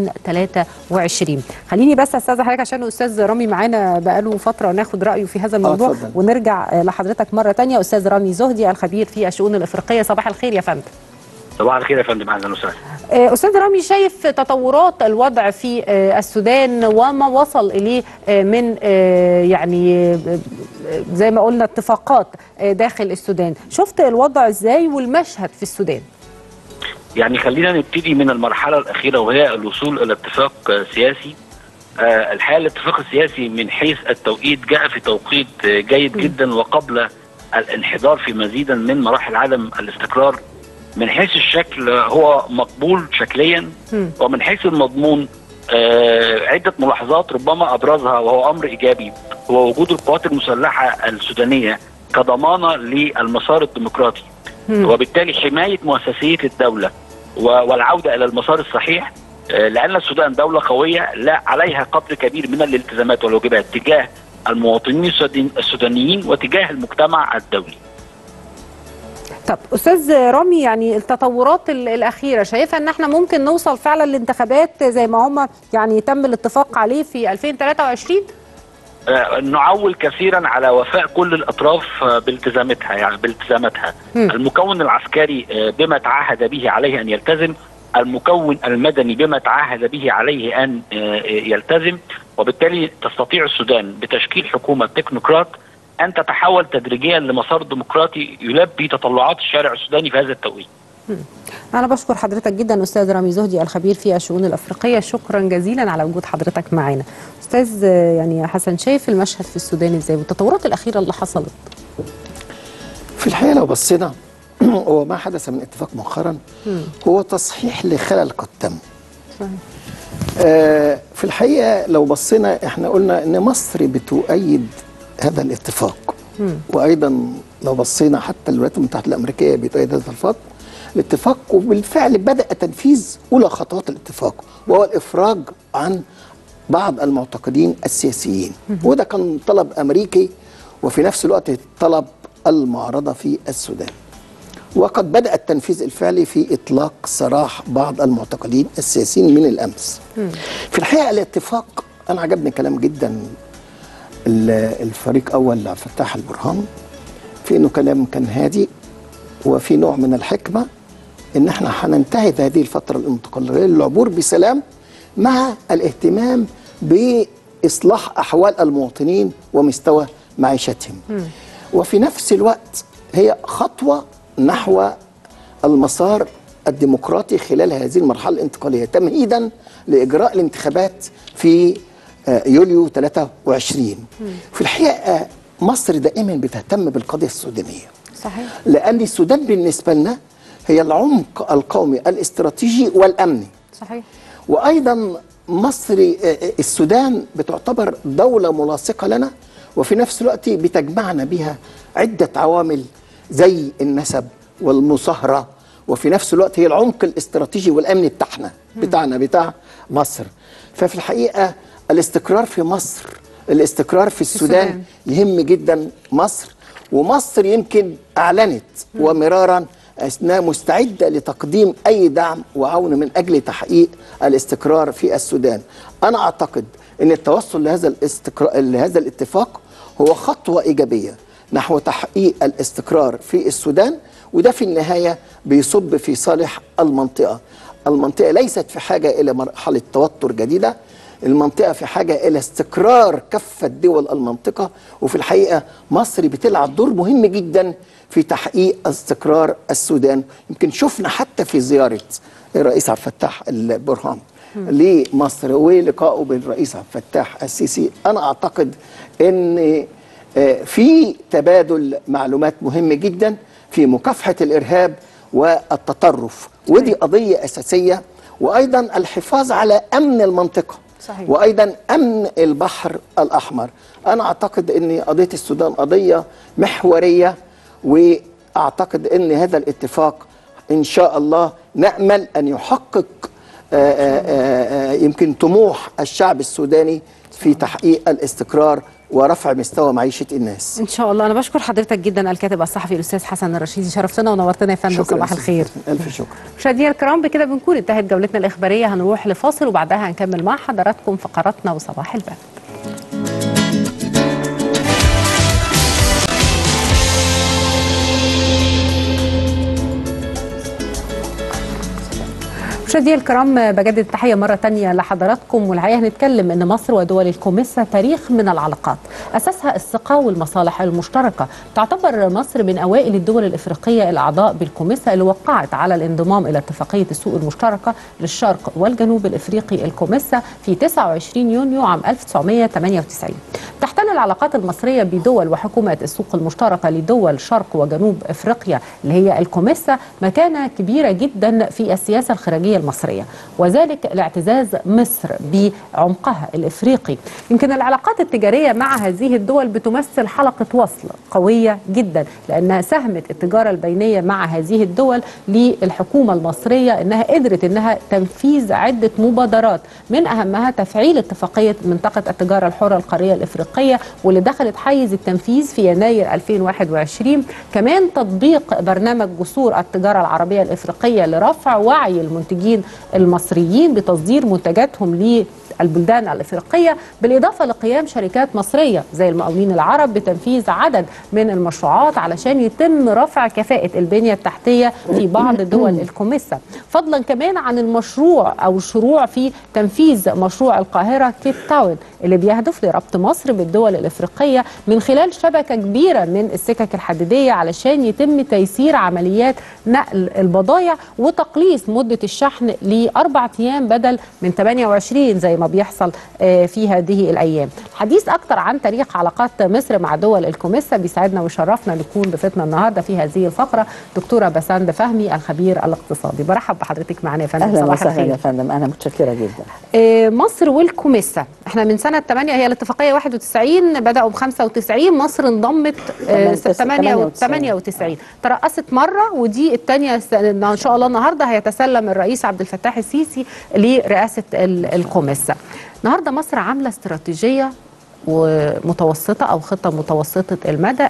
2023 خليني بس استاذ حضرتك عشان الاستاذ رامي معانا بقاله فتره وناخد رايه في هذا الموضوع
اتفضل.
ونرجع لحضرتك مره تانية استاذ رامي زهدي الخبير في الشؤون الافريقيه صباح الخير يا فندم
صباح الخير يا فندم اهلا وسهلا
آه، استاذ رامي شايف تطورات الوضع في آه، السودان وما وصل اليه آه، من آه، يعني آه، آه، زي ما قلنا اتفاقات آه، داخل السودان شفت الوضع ازاي والمشهد في السودان
يعني خلينا نبتدي من المرحله الاخيره وهي الوصول الى اتفاق آه، سياسي آه، الحقيقه الاتفاق السياسي من حيث التوقيت جاء في توقيت آه، جيد جدا وقبل الانحدار في مزيدا من مراحل عدم الاستقرار من حيث الشكل آه، هو مقبول شكليا
مم.
ومن حيث المضمون آه، عده ملاحظات ربما ابرزها وهو امر ايجابي هو وجود القوات المسلحه السودانيه كضمانه للمسار الديمقراطي
مم.
وبالتالي حمايه مؤسسيه الدوله و- والعوده الى المسار الصحيح آه، لان السودان دوله قويه لا عليها قدر كبير من الالتزامات والواجبات تجاه المواطنين السودان- السودانيين وتجاه المجتمع الدولي.
طب استاذ رامي يعني التطورات ال- الاخيره شايفه ان احنا ممكن نوصل فعلا لانتخابات زي ما هم يعني تم الاتفاق عليه في 2023
آه، نعول كثيرا على وفاء كل الاطراف آه، بالتزاماتها يعني بالتزاماتها
مم.
المكون العسكري آه، بما تعهد به عليه ان يلتزم المكون المدني بما تعهد به عليه ان آه، يلتزم وبالتالي تستطيع السودان بتشكيل حكومه تكنوقراط ان تتحول تدريجيا لمسار ديمقراطي يلبي تطلعات الشارع السوداني في هذا التوقيت
أنا بشكر حضرتك جدا أستاذ رامي زهدي الخبير في الشؤون الأفريقية شكرا جزيلا على وجود حضرتك معنا أستاذ آه، يعني حسن شايف المشهد في السودان إزاي والتطورات الأخيرة اللي حصلت
في الحقيقه لو بصينا هو ما حدث من اتفاق مؤخرا هو تصحيح لخلل قد تم
صحيح.
آه، في الحقيقه لو بصينا احنا قلنا ان مصر بتؤيد هذا الاتفاق وايضا لو بصينا حتى الولايات المتحده الامريكيه بتؤيد هذا الاتفاق الاتفاق وبالفعل بدا تنفيذ اولى خطوات الاتفاق وهو الافراج عن بعض المعتقلين السياسيين وده كان طلب امريكي وفي نفس الوقت طلب المعارضه في السودان وقد بدأ التنفيذ الفعلي في إطلاق سراح بعض المعتقلين السياسيين من الأمس في الحقيقة الاتفاق أنا عجبني كلام جدا ال- الفريق أول عبد الفتاح البرهان في إنه كلام كان هادي وفي نوع من الحكمة إن إحنا هننتهز هذه الفترة الانتقالية للعبور بسلام مع الاهتمام بإصلاح أحوال المواطنين ومستوى معيشتهم وفي نفس الوقت هي خطوة نحو المسار الديمقراطي خلال هذه المرحله الانتقاليه تمهيدا لاجراء الانتخابات في آه، يوليو 23 في الحقيقه مصر دائما بتهتم بالقضيه السودانيه
صحيح
لان السودان بالنسبه لنا هي العمق القومي الاستراتيجي والامني
صحيح
وايضا مصر آه، السودان بتعتبر دوله ملاصقه لنا وفي نفس الوقت بتجمعنا بها عده عوامل زي النسب والمصاهره وفي نفس الوقت هي العمق الاستراتيجي والامني بتاعنا بتاعنا بتاع مصر ففي الحقيقه الاستقرار في مصر الاستقرار في السودان يهم جدا مصر ومصر يمكن اعلنت ومرارا انها مستعده لتقديم اي دعم وعون من اجل تحقيق الاستقرار في السودان. انا اعتقد ان التوصل لهذا الاستقرار لهذا الاتفاق هو خطوه ايجابيه نحو تحقيق الاستقرار في السودان وده في النهايه بيصب في صالح المنطقه. المنطقه ليست في حاجه الى مرحله توتر جديده المنطقة في حاجة إلى استقرار كافة دول المنطقة وفي الحقيقة مصر بتلعب دور مهم جدا في تحقيق استقرار السودان يمكن شفنا حتى في زيارة الرئيس عبد الفتاح البرهان لمصر ولقائه بالرئيس عبد الفتاح السيسي أنا أعتقد أن آه، في تبادل معلومات مهم جدا في مكافحة الإرهاب والتطرف ودي قضية أساسية وأيضا الحفاظ على أمن المنطقة
صحيح.
وايضا امن البحر الاحمر انا اعتقد ان قضيه السودان قضيه محوريه واعتقد ان هذا الاتفاق ان شاء الله نامل ان يحقق آه، آه، آه، يمكن طموح الشعب السوداني في تحقيق الاستقرار ورفع مستوى معيشه الناس
ان شاء الله انا بشكر حضرتك جدا الكاتب الصحفي الاستاذ حسن الرشيدي شرفتنا ونورتنا يا فندم
شكرا
صباح
أستاذ.
الخير
الف شكر
مشاهدينا الكرام بكده بنكون انتهت جولتنا الاخباريه هنروح لفاصل وبعدها هنكمل مع حضراتكم فقراتنا وصباح الباب مشاهدينا الكرام بجدد التحيه مره تانية لحضراتكم والحقيقه هنتكلم ان مصر ودول الكوميسا تاريخ من العلاقات اساسها الثقه والمصالح المشتركه تعتبر مصر من اوائل الدول الافريقيه الاعضاء بالكوميسا اللي وقعت على الانضمام الى اتفاقيه السوق المشتركه للشرق والجنوب الافريقي الكوميسا في 29 يونيو عام 1998 تحتل العلاقات المصريه بدول وحكومات السوق المشتركه لدول شرق وجنوب افريقيا اللي هي الكوميسا مكانه كبيره جدا في السياسه الخارجيه المصريه وذلك لاعتزاز مصر بعمقها الافريقي يمكن العلاقات التجاريه مع هذه الدول بتمثل حلقه وصل قويه جدا لانها ساهمت التجاره البينيه مع هذه الدول للحكومه المصريه انها قدرت انها تنفيذ عده مبادرات من اهمها تفعيل اتفاقيه منطقه التجاره الحره القاريه الافريقيه واللي دخلت حيز التنفيذ في يناير 2021 كمان تطبيق برنامج جسور التجاره العربيه الافريقيه لرفع وعي المنتجين المصريين بتصدير منتجاتهم للبلدان الافريقيه بالاضافه لقيام شركات مصريه زي المقاولين العرب بتنفيذ عدد من المشروعات علشان يتم رفع كفاءه البنيه التحتيه في بعض دول الكوميسا فضلا كمان عن المشروع او الشروع في تنفيذ مشروع القاهره كيب تاون اللي بيهدف لربط مصر بالدول الافريقيه من خلال شبكه كبيره من السكك الحديديه علشان يتم تيسير عمليات نقل البضائع وتقليص مده الشحن لاربع ايام بدل من 28 زي ما بيحصل آه، في هذه الايام. الحديث اكثر عن تاريخ علاقات مصر مع دول الكوميسا بيسعدنا ويشرفنا نكون ضيفتنا النهارده في هذه الفقره دكتوره بسند فهمي الخبير الاقتصادي. برحب بحضرتك معنا يا فندم
اهلا
صباح
وسهلا
الخير.
يا فندم انا متشكره جدا
آه، مصر والكوميسا احنا من سنه 8 هي الاتفاقيه 91 بداوا ب 95 مصر انضمت آه،
98.
98 ترأست مره ودي الثانيه ان شاء الله النهارده هيتسلم الرئيس عبد الفتاح السيسي لرئاسه ال- الكوميسا النهارده مصر عامله استراتيجيه ومتوسطه او خطه متوسطه المدى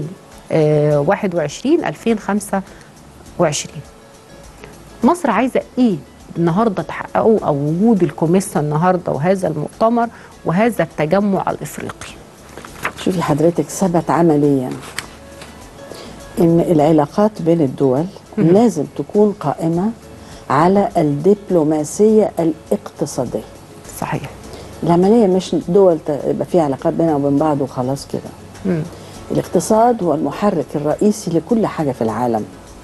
2021 2025 مصر عايزه ايه النهارده تحققه او وجود الكوميسا النهارده وهذا المؤتمر وهذا التجمع الافريقي
شوفي حضرتك ثبت عمليا ان العلاقات بين الدول لازم تكون قائمه على الدبلوماسيه الاقتصاديه
صحيح
العمليه مش دول ت- يبقى فيها علاقات بينها وبين بعض وخلاص كده
مم.
الاقتصاد هو المحرك الرئيسي لكل حاجه في العالم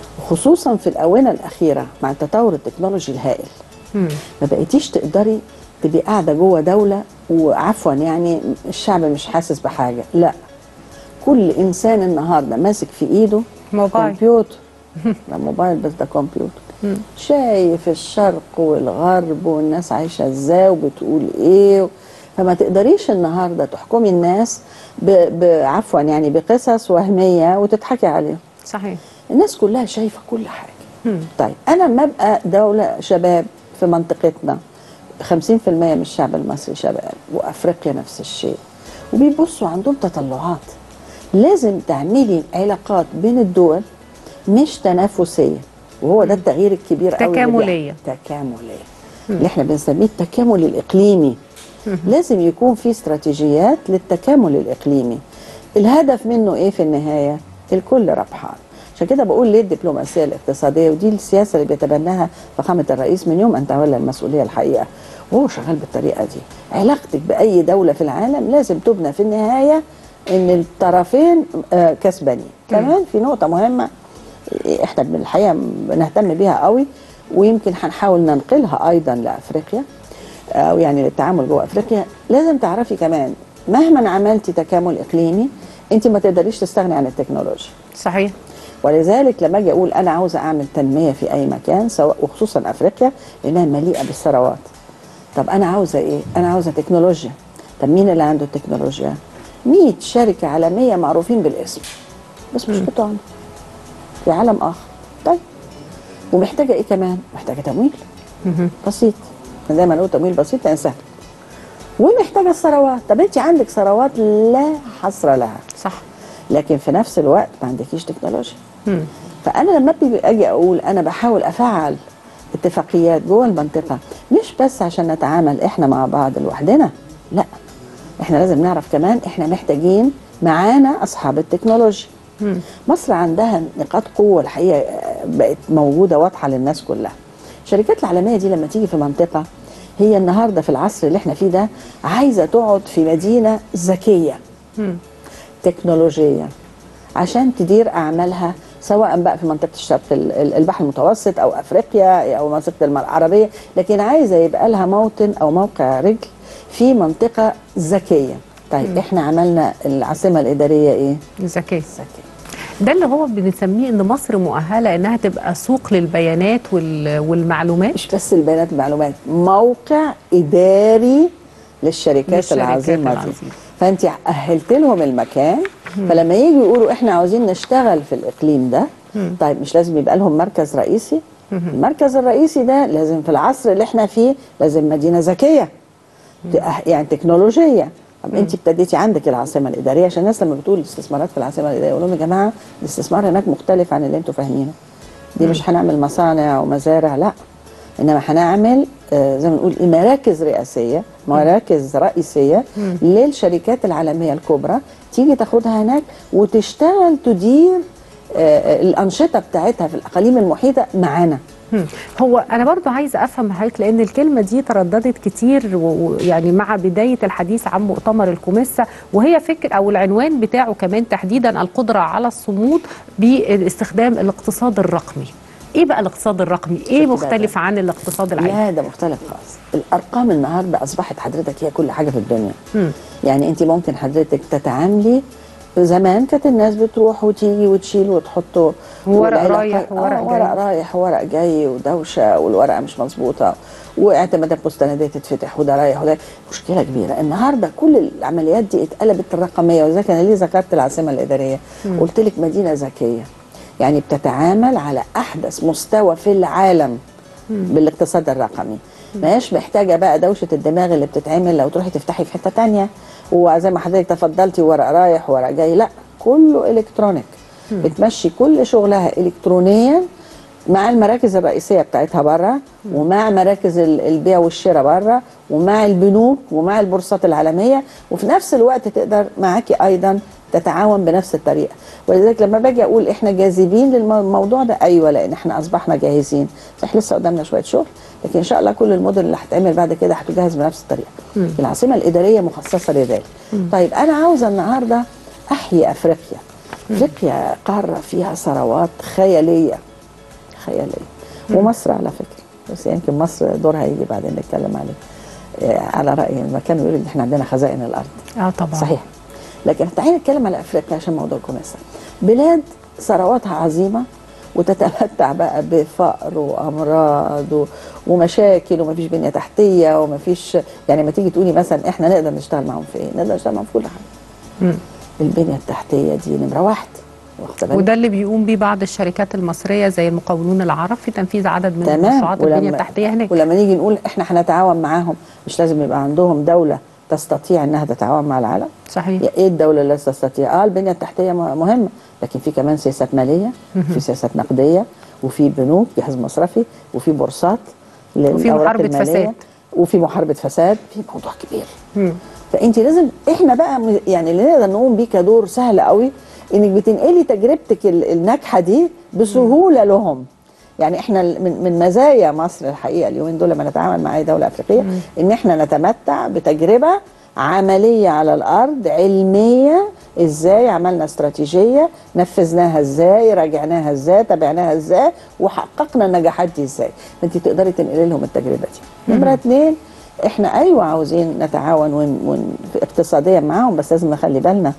وخصوصا في الاونه الاخيره مع التطور التكنولوجي الهائل ما بقيتيش تقدري تبقي قاعده جوه دوله وعفوا يعني الشعب مش حاسس بحاجه لا كل انسان النهارده ماسك في ايده
موبايل.
كمبيوتر لا موبايل بس ده كمبيوتر شايف الشرق والغرب والناس عايشه ازاي وبتقول ايه فما تقدريش النهارده تحكمي الناس ب- ب- عفوا يعني بقصص وهميه وتضحكي عليهم
صحيح
الناس كلها شايفه كل حاجه طيب انا لما ابقى دوله شباب في منطقتنا 50% من الشعب المصري شباب وافريقيا نفس الشيء وبيبصوا عندهم تطلعات لازم تعملي علاقات بين الدول مش تنافسيه وهو ده التغيير الكبير قوي اللي
تكاملية.
بيحصل. تكامليه اللي احنا بنسميه التكامل الاقليمي لازم يكون في استراتيجيات للتكامل الاقليمي الهدف منه ايه في النهايه الكل ربحان عشان كده بقول ليه الدبلوماسيه الاقتصاديه ودي السياسه اللي بيتبناها فخامه الرئيس من يوم ان تولى المسؤوليه الحقيقه وهو شغال بالطريقه دي علاقتك باي دوله في العالم لازم تبنى في النهايه ان الطرفين آه، كسبانين كمان في نقطه مهمه احنا من الحقيقه بنهتم بيها قوي ويمكن هنحاول ننقلها ايضا لافريقيا او يعني للتعامل جوه افريقيا لازم تعرفي كمان مهما عملتي تكامل اقليمي انت ما تقدريش تستغني عن التكنولوجيا
صحيح
ولذلك لما اجي اقول انا عاوزه اعمل تنميه في اي مكان سواء وخصوصا افريقيا لانها مليئه بالثروات طب انا عاوزه ايه انا عاوزه تكنولوجيا طب مين اللي عنده التكنولوجيا 100 شركه عالميه معروفين بالاسم بس مش بتوعنا في عالم اخر طيب ومحتاجه ايه كمان محتاجه تمويل بسيط زي ما نقول تمويل بسيط لان سهل ومحتاجه الثروات طب انت عندك ثروات لا حصر لها
صح
لكن في نفس الوقت ما عندكيش تكنولوجيا فانا لما أبي- اجي اقول انا بحاول افعل اتفاقيات جوه المنطقه مش بس عشان نتعامل احنا مع بعض لوحدنا لا احنا لازم نعرف كمان احنا محتاجين معانا اصحاب التكنولوجيا مصر عندها نقاط قوه الحقيقه آه، بقت موجوده واضحه للناس كلها الشركات العالميه دي لما تيجي في منطقه هي النهارده في العصر اللي احنا فيه ده عايزه تقعد في مدينه ذكيه تكنولوجيا عشان تدير اعمالها سواء بقى في منطقه الشرق ال- ال- البحر المتوسط او افريقيا او منطقه المر- العربيه لكن عايزه يبقى لها موطن او موقع رجل في منطقه ذكيه طيب احنا عملنا العاصمه الاداريه ايه
ذكي
ذكيه
ده اللي هو بنسميه ان مصر مؤهله انها تبقى سوق للبيانات وال- والمعلومات
مش بس البيانات المعلومات موقع اداري للشركات,
للشركات
العظيمه دي
العظيمة.
فانت اهلت لهم المكان فلما يجوا يقولوا احنا عاوزين نشتغل في الاقليم ده طيب مش لازم يبقى لهم مركز رئيسي المركز الرئيسي ده لازم في العصر اللي احنا فيه لازم مدينه ذكيه تأه- يعني تكنولوجيه طب انت ابتديتي عندك العاصمه الاداريه عشان الناس لما بتقول الاستثمارات في العاصمه الاداريه يقول لهم يا جماعه الاستثمار هناك مختلف عن اللي انتوا فاهمينه دي مش هنعمل مصانع ومزارع لا انما هنعمل آه، زي ما نقول إيه، مراكز رئاسيه مراكز رئيسيه للشركات العالميه الكبرى تيجي تاخدها هناك وتشتغل تدير آه، الانشطه بتاعتها في الاقاليم المحيطه معانا
مم. هو انا برضو عايزه افهم من حضرتك لان الكلمه دي ترددت كتير و- ويعني مع بدايه الحديث عن مؤتمر الكوميسا وهي فكر او العنوان بتاعه كمان تحديدا القدره على الصمود باستخدام الاقتصاد الرقمي ايه بقى الاقتصاد الرقمي ايه
شفت بقى
مختلف
ده؟
عن الاقتصاد العادي
لا ده مختلف خالص الارقام النهارده اصبحت حضرتك هي كل حاجه في الدنيا
مم.
يعني انت ممكن حضرتك تتعاملي زمان كانت الناس بتروح وتيجي وتشيل وتحط
ورق
والعلاقة-
رايح وورق
آه ورق
جاي.
رايح وورق جاي ودوشه والورقه مش مظبوطه واعتمادات مستنديه تتفتح وده رايح وده مشكله كبيره النهارده كل العمليات دي اتقلبت الرقميه ولذلك انا ليه ذكرت العاصمه الاداريه قلت لك مدينه ذكيه يعني بتتعامل على احدث مستوى في العالم بالاقتصاد الرقمي ما هيش محتاجه بقى دوشه الدماغ اللي بتتعمل لو تروحي تفتحي في حته تانية وزي ما حضرتك تفضلتي ورق رايح ورق جاي لا كله الكترونيك بتمشي كل شغلها الكترونيا مع المراكز الرئيسيه بتاعتها بره ومع مراكز ال- البيع والشراء بره ومع البنوك ومع البورصات العالميه وفي نفس الوقت تقدر معاكي ايضا تتعاون بنفس الطريقه ولذلك لما باجي اقول احنا جاذبين للموضوع ده ايوه لان احنا اصبحنا جاهزين احنا لسه قدامنا شويه شغل لكن ان شاء الله كل المدن اللي هتعمل بعد كده هتجهز بنفس الطريقه العاصمه الاداريه مخصصه لذلك طيب انا عاوزه النهارده احيي افريقيا افريقيا قاره فيها ثروات خياليه خياليه ومصر على فكره بس يمكن مصر دورها يجي بعدين نتكلم عليه آه، على رايي لما كانوا يقولوا ان احنا عندنا خزائن الارض
اه طبعا
صحيح لكن تعالي نتكلم على افريقيا عشان موضوع الكوميسا بلاد ثرواتها عظيمه وتتمتع بقى بفقر وامراض و- ومشاكل ومفيش بنيه تحتيه ومفيش يعني ما تيجي تقولي مثلا احنا نقدر نشتغل معاهم في ايه؟ نقدر نشتغل معاهم في كل حاجه.
مم.
البنيه التحتيه دي نمره واحد واخده بالك؟
وده اللي بيقوم بيه بعض الشركات المصريه زي المقاولون العرب في تنفيذ عدد من
تمام
المشروعات البنيه التحتيه هناك
ولما نيجي نقول احنا هنتعاون معاهم مش لازم يبقى عندهم دوله تستطيع انها تتعاون مع العالم
صحيح
ايه الدوله اللي تستطيع اه البنيه التحتيه م- مهمه لكن في كمان سياسات ماليه في سياسات نقديه وفي بنوك جهاز مصرفي وفي بورصات للأوراق
محاربة
المالية،
فساد.
وفي محاربه فساد في موضوع كبير
مم.
فانت لازم احنا بقى م- يعني اللي نقدر نقوم بيه كدور سهل قوي انك بتنقلي تجربتك ال- الناجحه دي بسهوله لهم يعني احنا ال- من من مزايا مصر الحقيقه اليومين دول لما نتعامل مع اي دوله افريقيه ان احنا نتمتع بتجربه عمليه على الارض علميه ازاي عملنا استراتيجيه نفذناها ازاي راجعناها ازاي تابعناها ازاي وحققنا النجاحات دي ازاي فانت تقدري تنقلي لهم التجربه دي نمره اتنين احنا ايوه عاوزين نتعاون ون ون اقتصاديا معاهم بس لازم نخلي بالنا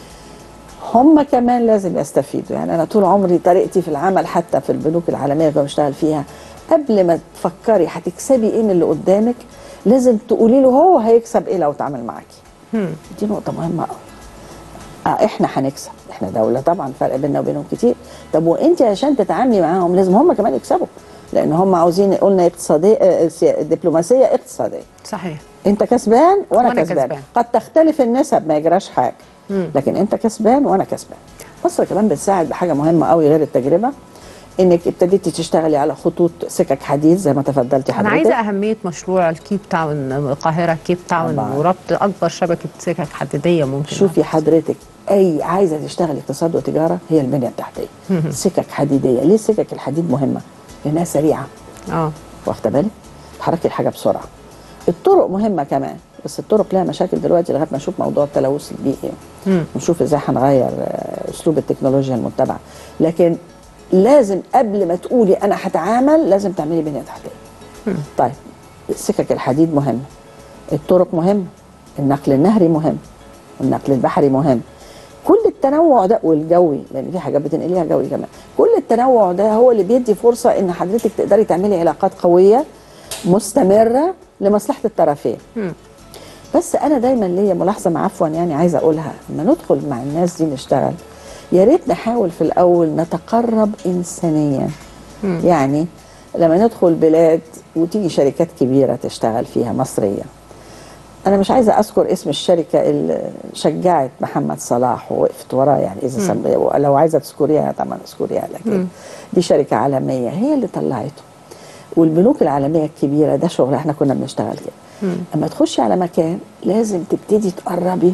هم كمان لازم يستفيدوا يعني انا طول عمري طريقتي في العمل حتى في البنوك العالميه اللي كنت بشتغل فيها قبل ما تفكري هتكسبي ايه من اللي قدامك لازم تقولي له هو هيكسب ايه لو اتعامل معاكي
مم.
دي نقطه مهمه قوي اه احنا هنكسب احنا دوله طبعا فرق بيننا وبينهم كتير طب وانت عشان تتعاملي معاهم لازم هم كمان يكسبوا لان هم عاوزين قلنا اقتصاديه اه، سيا- دبلوماسيه اقتصاديه
صحيح
انت كسبان وانا,
وأنا
كسبان.
كسبان.
قد تختلف النسب ما يجراش حاجه
مم.
لكن انت كسبان وانا كسبان مصر كمان بتساعد بحاجه مهمه قوي غير التجربه انك ابتديتي تشتغلي على خطوط سكك حديد زي ما تفضلتي
انا
حضرتك
عايزه اهميه مشروع الكيب تاون القاهره كيب تاون
طبعاً.
وربط اكبر شبكه سكك حديديه ممكن
شوفي حضرتك اي عايزه تشتغلي اقتصاد وتجاره هي البنيه التحتيه سكك حديديه ليه سكك الحديد مهمه لانها سريعه
اه
واخده بالك تحركي الحاجه بسرعه الطرق مهمه كمان بس الطرق لها مشاكل دلوقتي لغايه ما نشوف موضوع التلوث البيئي
مم.
ونشوف ازاي هنغير آه، اسلوب التكنولوجيا المتبعه لكن لازم قبل ما تقولي انا هتعامل لازم تعملي بنيه تحتيه طيب سكك الحديد مهمه الطرق مهمه النقل النهري مهم النقل البحري مهم كل التنوع ده والجوي لان في حاجات بتنقليها جوي كمان كل التنوع ده هو اللي بيدي فرصه ان حضرتك تقدري تعملي علاقات قويه مستمره لمصلحه الطرفين
مم.
بس انا دايما ليا ملاحظه مع عفوا يعني عايزه اقولها لما ندخل مع الناس دي نشتغل يا ريت نحاول في الاول نتقرب انسانيا
مم.
يعني لما ندخل بلاد وتيجي شركات كبيره تشتغل فيها مصريه انا مش عايزه اذكر اسم الشركه اللي شجعت محمد صلاح ووقفت وراه يعني اذا سم... لو عايزه تذكريها طبعا اذكريها لكن دي شركه عالميه هي اللي طلعته والبنوك العالميه الكبيره ده شغل احنا كنا بنشتغل كده اما تخشي على مكان لازم تبتدي تقربي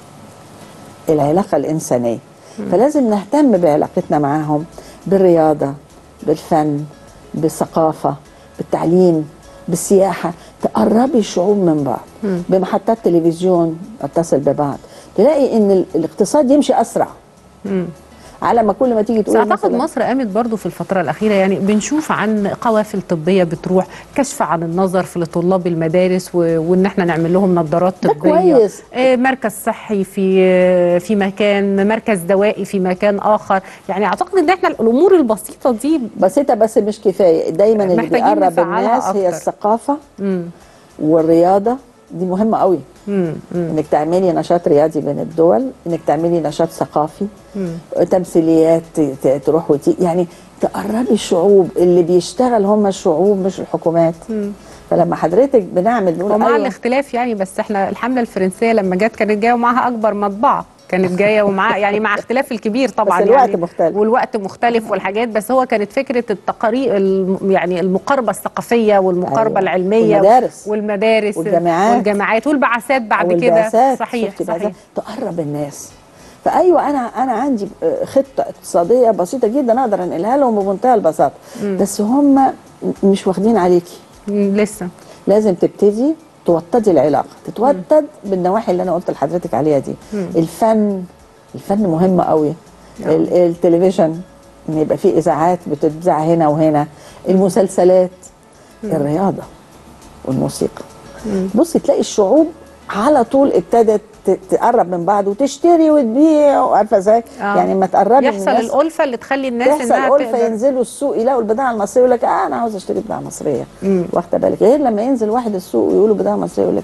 العلاقه الانسانيه فلازم نهتم بعلاقتنا معاهم بالرياضه بالفن بالثقافه بالتعليم بالسياحه تقربي الشعوب من بعض بمحطات تلفزيون اتصل ببعض تلاقي ان ال- الاقتصاد يمشي اسرع
مم.
على ما كل ما تيجي
بس
تقولي
اعتقد
مثلاً-
مصر قامت برضو في الفتره الاخيره يعني بنشوف عن قوافل طبيه بتروح كشف عن النظر في لطلاب المدارس و... وان احنا نعمل لهم نظارات
ده
طبيه
كويس.
آه، مركز صحي في آه، في مكان مركز دوائي في مكان اخر يعني اعتقد ان احنا الامور البسيطه دي
بسيطه بس مش كفايه دايما اللي
محتاجين
بيقرب
نفعلها
الناس هي
أكتر.
الثقافه
مم.
والرياضه دي مهمه قوي
مم. مم.
انك تعملي نشاط رياضي بين الدول انك تعملي نشاط ثقافي
مم.
تمثيليات ت- ت- تروح وتي يعني تقربي الشعوب اللي بيشتغل هم الشعوب مش الحكومات فلما حضرتك بنعمل نقول
ومع
أيوة
الاختلاف يعني بس احنا الحمله الفرنسيه لما جت كانت جايه ومعاها اكبر مطبعه كانت جايه ومعاها يعني مع اختلاف الكبير طبعا
بس الوقت
يعني
مختلف.
والوقت مختلف والحاجات بس هو كانت فكره التقارير الم- يعني المقاربه الثقافيه والمقاربه
أيوة.
العلميه
والمدارس.
والمدارس
والجامعات.
والجامعات والبعثات بعد كده
والبعثات
صحيح
شفتي
صحيح
بعثات تقرب الناس فايوه انا انا عندي آه، خطه اقتصاديه بسيطه جدا اقدر انقلها لهم بمنتهى البساطه بس هم مش واخدين عليكي
مم، لسه
لازم تبتدي توطدي العلاقه تتوطد بالنواحي اللي انا قلت لحضرتك عليها دي الفن الفن مهم قوي ال- التلفزيون ان يبقى في اذاعات بتتذاع هنا وهنا المسلسلات الرياضه والموسيقى بصي تلاقي الشعوب على طول ابتدت ت- تقرب من بعض وتشتري وتبيع وعارفه ازاي
آه.
يعني ما تقربي من
يحصل
الناس
الالفه اللي تخلي الناس
تحصل
انها
ألفة
تقدر
ينزلوا السوق يلاقوا البضاعة المصرية يقول لك آه أنا عاوز أشتري بضاعة مصرية واخدة بالك غير لما ينزل واحد السوق ويقولوا بضاعة مصرية يقول لك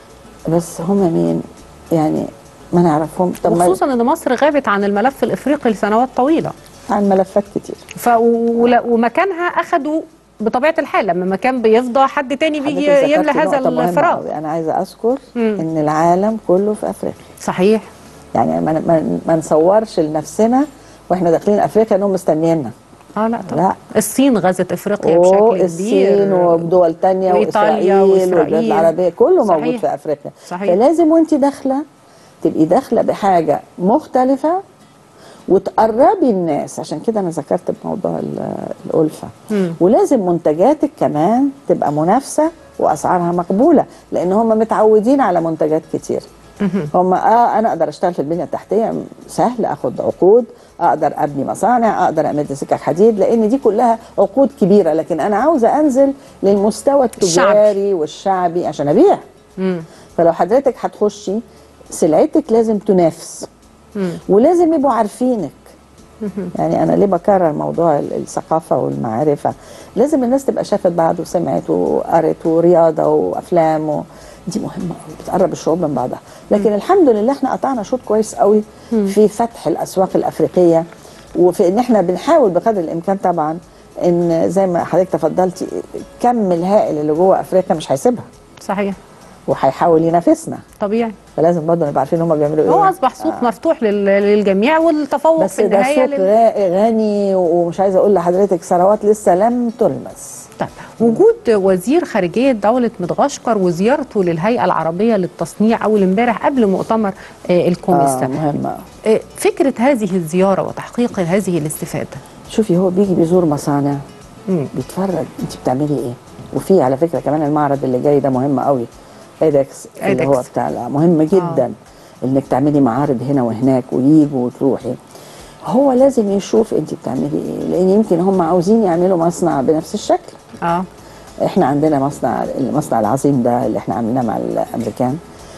بس هم مين؟ يعني ما نعرفهم طب ما
وخصوصا ان مصر غابت عن الملف الافريقي لسنوات طويله
عن ملفات كتير
ف ولا- ومكانها اخذوا بطبيعه الحال لما مكان بيفضى حد تاني بيجي
حضرتك
يملى
ذكرتي
هذا
نقطة مهمة
الفراغ
أوي. أنا عايزة أذكر
مم.
إن العالم كله في أفريقيا
صحيح
يعني ما, ما, ما نصورش لنفسنا واحنا داخلين افريقيا انهم مستنيينا
اه لا طبعا
لا.
الصين غزت افريقيا
أوه،
بشكل كبير
الصين ودول تانية
وإيطاليا
وإسرائيل والبلاد
وإسرائيل.
العربية كله
صحيح.
موجود في أفريقيا
صحيح.
فلازم وانت داخلة تبقي داخلة بحاجة مختلفة وتقربي الناس عشان كده أنا ذكرت بموضوع ال- الألفة
مم.
ولازم منتجاتك كمان تبقى منافسة وأسعارها مقبولة لأن هم متعودين على منتجات كتير هم اه انا اقدر اشتغل في البنيه التحتيه سهل اخد عقود اقدر ابني مصانع اقدر امد سكك حديد لان دي كلها عقود كبيره لكن انا عاوزه انزل للمستوى التجاري والشعبي عشان ابيع
مم.
فلو حضرتك هتخشي سلعتك لازم تنافس ولازم يبقوا عارفينك يعني انا ليه بكرر موضوع ال- الثقافه والمعرفه لازم الناس تبقى شافت بعض وسمعت وقرت ورياضه وافلام و... دي مهمه قوي بتقرب الشعوب من بعضها لكن الحمد لله احنا قطعنا شوط كويس قوي في فتح الاسواق الافريقيه وفي ان احنا بنحاول بقدر الامكان طبعا ان زي ما حضرتك تفضلتي كم الهائل اللي جوه افريقيا مش هيسيبها
صحيح
وهيحاول ينافسنا
طبيعي
فلازم برضه نبقى عارفين هم بيعملوا ايه
هو اصبح سوق مفتوح لل- للجميع والتفوق
بس
في
ده
النهايه
سوق
لل...
غا- غني ومش عايزه اقول لحضرتك ثروات لسه لم تلمس
طيب وجود وزير خارجيه دوله مدغشقر وزيارته للهيئه العربيه للتصنيع اول امبارح قبل مؤتمر آه، الكوميسا
آه مهمه
آه، فكره هذه الزياره وتحقيق هذه الاستفاده
شوفي هو بيجي بيزور مصانع
مم.
بيتفرج انت بتعملي ايه وفي على فكره كمان المعرض اللي جاي ده مهم قوي ايدكس اللي هو
إيدكس.
بتاع لا، مهم جدا انك تعملي معارض هنا وهناك ويجوا وتروحي هو لازم يشوف انت بتعملي ايه لان يمكن هم عاوزين يعملوا مصنع بنفس الشكل
اه
احنا عندنا مصنع المصنع العظيم ده اللي احنا عاملينه مع الامريكان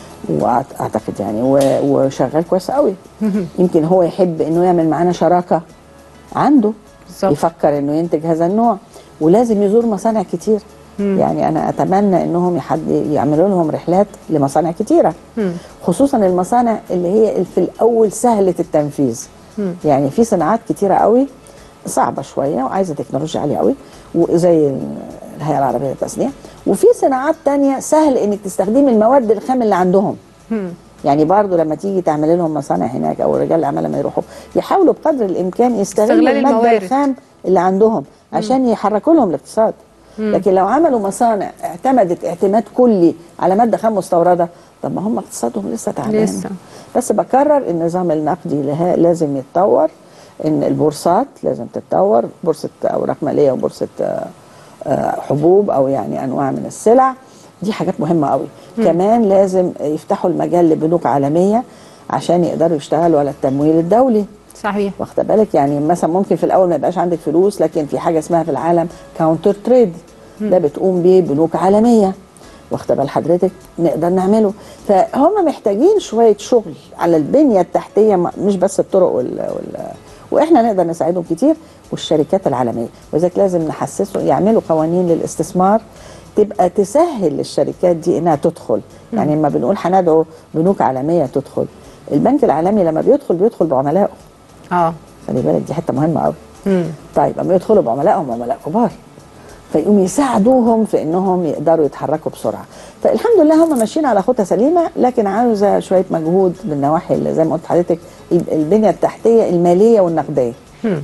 واعتقد يعني و- وشغال كويس قوي يمكن هو يحب انه يعمل معانا شراكه عنده
بالظبط.
يفكر انه ينتج هذا النوع ولازم يزور مصانع كتير يعني انا اتمنى انهم يحد يعملوا لهم رحلات لمصانع كتيره خصوصا المصانع اللي هي في الاول سهله التنفيذ يعني في صناعات كتيره قوي صعبه شويه وعايزه تكنولوجيا عاليه قوي وزي الهيئه العربيه للتصنيع وفي صناعات تانية سهل انك تستخدمي المواد الخام اللي عندهم يعني برضه لما تيجي تعملي لهم مصانع هناك او رجال الاعمال لما يروحوا يحاولوا بقدر الامكان يستغلوا
استغلال
الماده
الموارد.
الخام اللي عندهم عشان يحركوا لهم الاقتصاد لكن لو عملوا مصانع اعتمدت اعتماد كلي على ماده خام مستورده طب ما هم اقتصادهم لسه تعبان
لسه.
بس بكرر النظام النقدي لها لازم يتطور ان البورصات لازم تتطور بورصه اوراق ماليه وبورصه آه، آه، حبوب او يعني انواع من السلع دي حاجات مهمه قوي كمان لازم يفتحوا المجال لبنوك عالميه عشان يقدروا يشتغلوا على التمويل الدولي
صحيح
واخده بالك يعني مثلا ممكن في الاول ما يبقاش عندك فلوس لكن في حاجه اسمها في العالم كاونتر تريد ده بتقوم بيه بنوك عالميه واخده بال حضرتك نقدر نعمله فهم محتاجين شويه شغل على البنيه التحتيه م- مش بس الطرق وال, وال واحنا نقدر نساعدهم كتير والشركات العالميه ولذلك لازم نحسسهم يعملوا قوانين للاستثمار تبقى تسهل للشركات دي انها تدخل يعني لما بنقول هندعو بنوك عالميه تدخل البنك العالمي لما بيدخل بيدخل بعملائه
اه
خلي بالك دي حته مهمه قوي
مم.
طيب اما يدخلوا بعملائهم عملاء كبار فيقوم يساعدوهم في انهم يقدروا يتحركوا بسرعه فالحمد لله هم ماشيين على خطى سليمه لكن عاوزه شويه مجهود من النواحي اللي زي ما قلت لحضرتك البنيه التحتيه الماليه والنقديه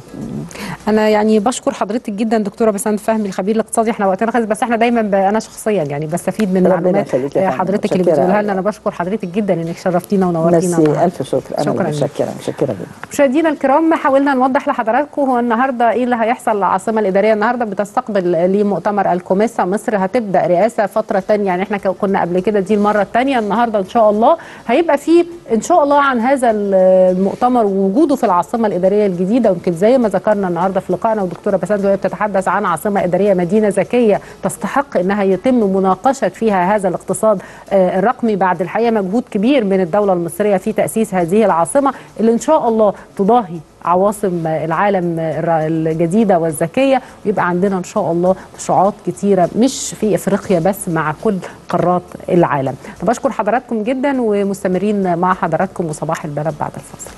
انا يعني بشكر حضرتك جدا دكتوره بسنت فهمي الخبير الاقتصادي احنا وقتنا خلص بس احنا دايما ب... انا شخصيا يعني بستفيد من
ربنا
معلومات
يخليك يا
آه،
فندم.
حضرتك اللي
متشكرة
بتقولها
أوي.
لنا انا بشكر حضرتك جدا انك شرفتينا ونورتينا
ميرسي
النهاردة.
الف شكر انا
شكراً
اللي
لك.
متشكره متشكره جدا
مشاهدينا الكرام حاولنا نوضح لحضراتكم هو النهارده ايه اللي هيحصل للعاصمه الاداريه النهارده بتستقبل لمؤتمر الكوميسا مصر هتبدا رئاسه فتره ثانيه يعني احنا كنا قبل كده دي المره الثانيه النهارده ان شاء الله هيبقى فيه ان شاء الله عن هذا المؤتمر ووجوده في العاصمه الاداريه الجديده ويمكن يمكن زي ما ذكرنا النهارده في لقائنا والدكتوره بسنت وهي بتتحدث عن عاصمه اداريه مدينه ذكيه تستحق انها يتم مناقشه فيها هذا الاقتصاد آه، الرقمي بعد الحقيقه مجهود كبير من الدوله المصريه في تاسيس هذه العاصمه اللي ان شاء الله تضاهي عواصم العالم الر- الجديده والذكيه ويبقى عندنا ان شاء الله مشروعات كتيره مش في افريقيا بس مع كل قارات العالم. أنا بشكر حضراتكم جدا ومستمرين مع حضراتكم وصباح البلد بعد الفاصل.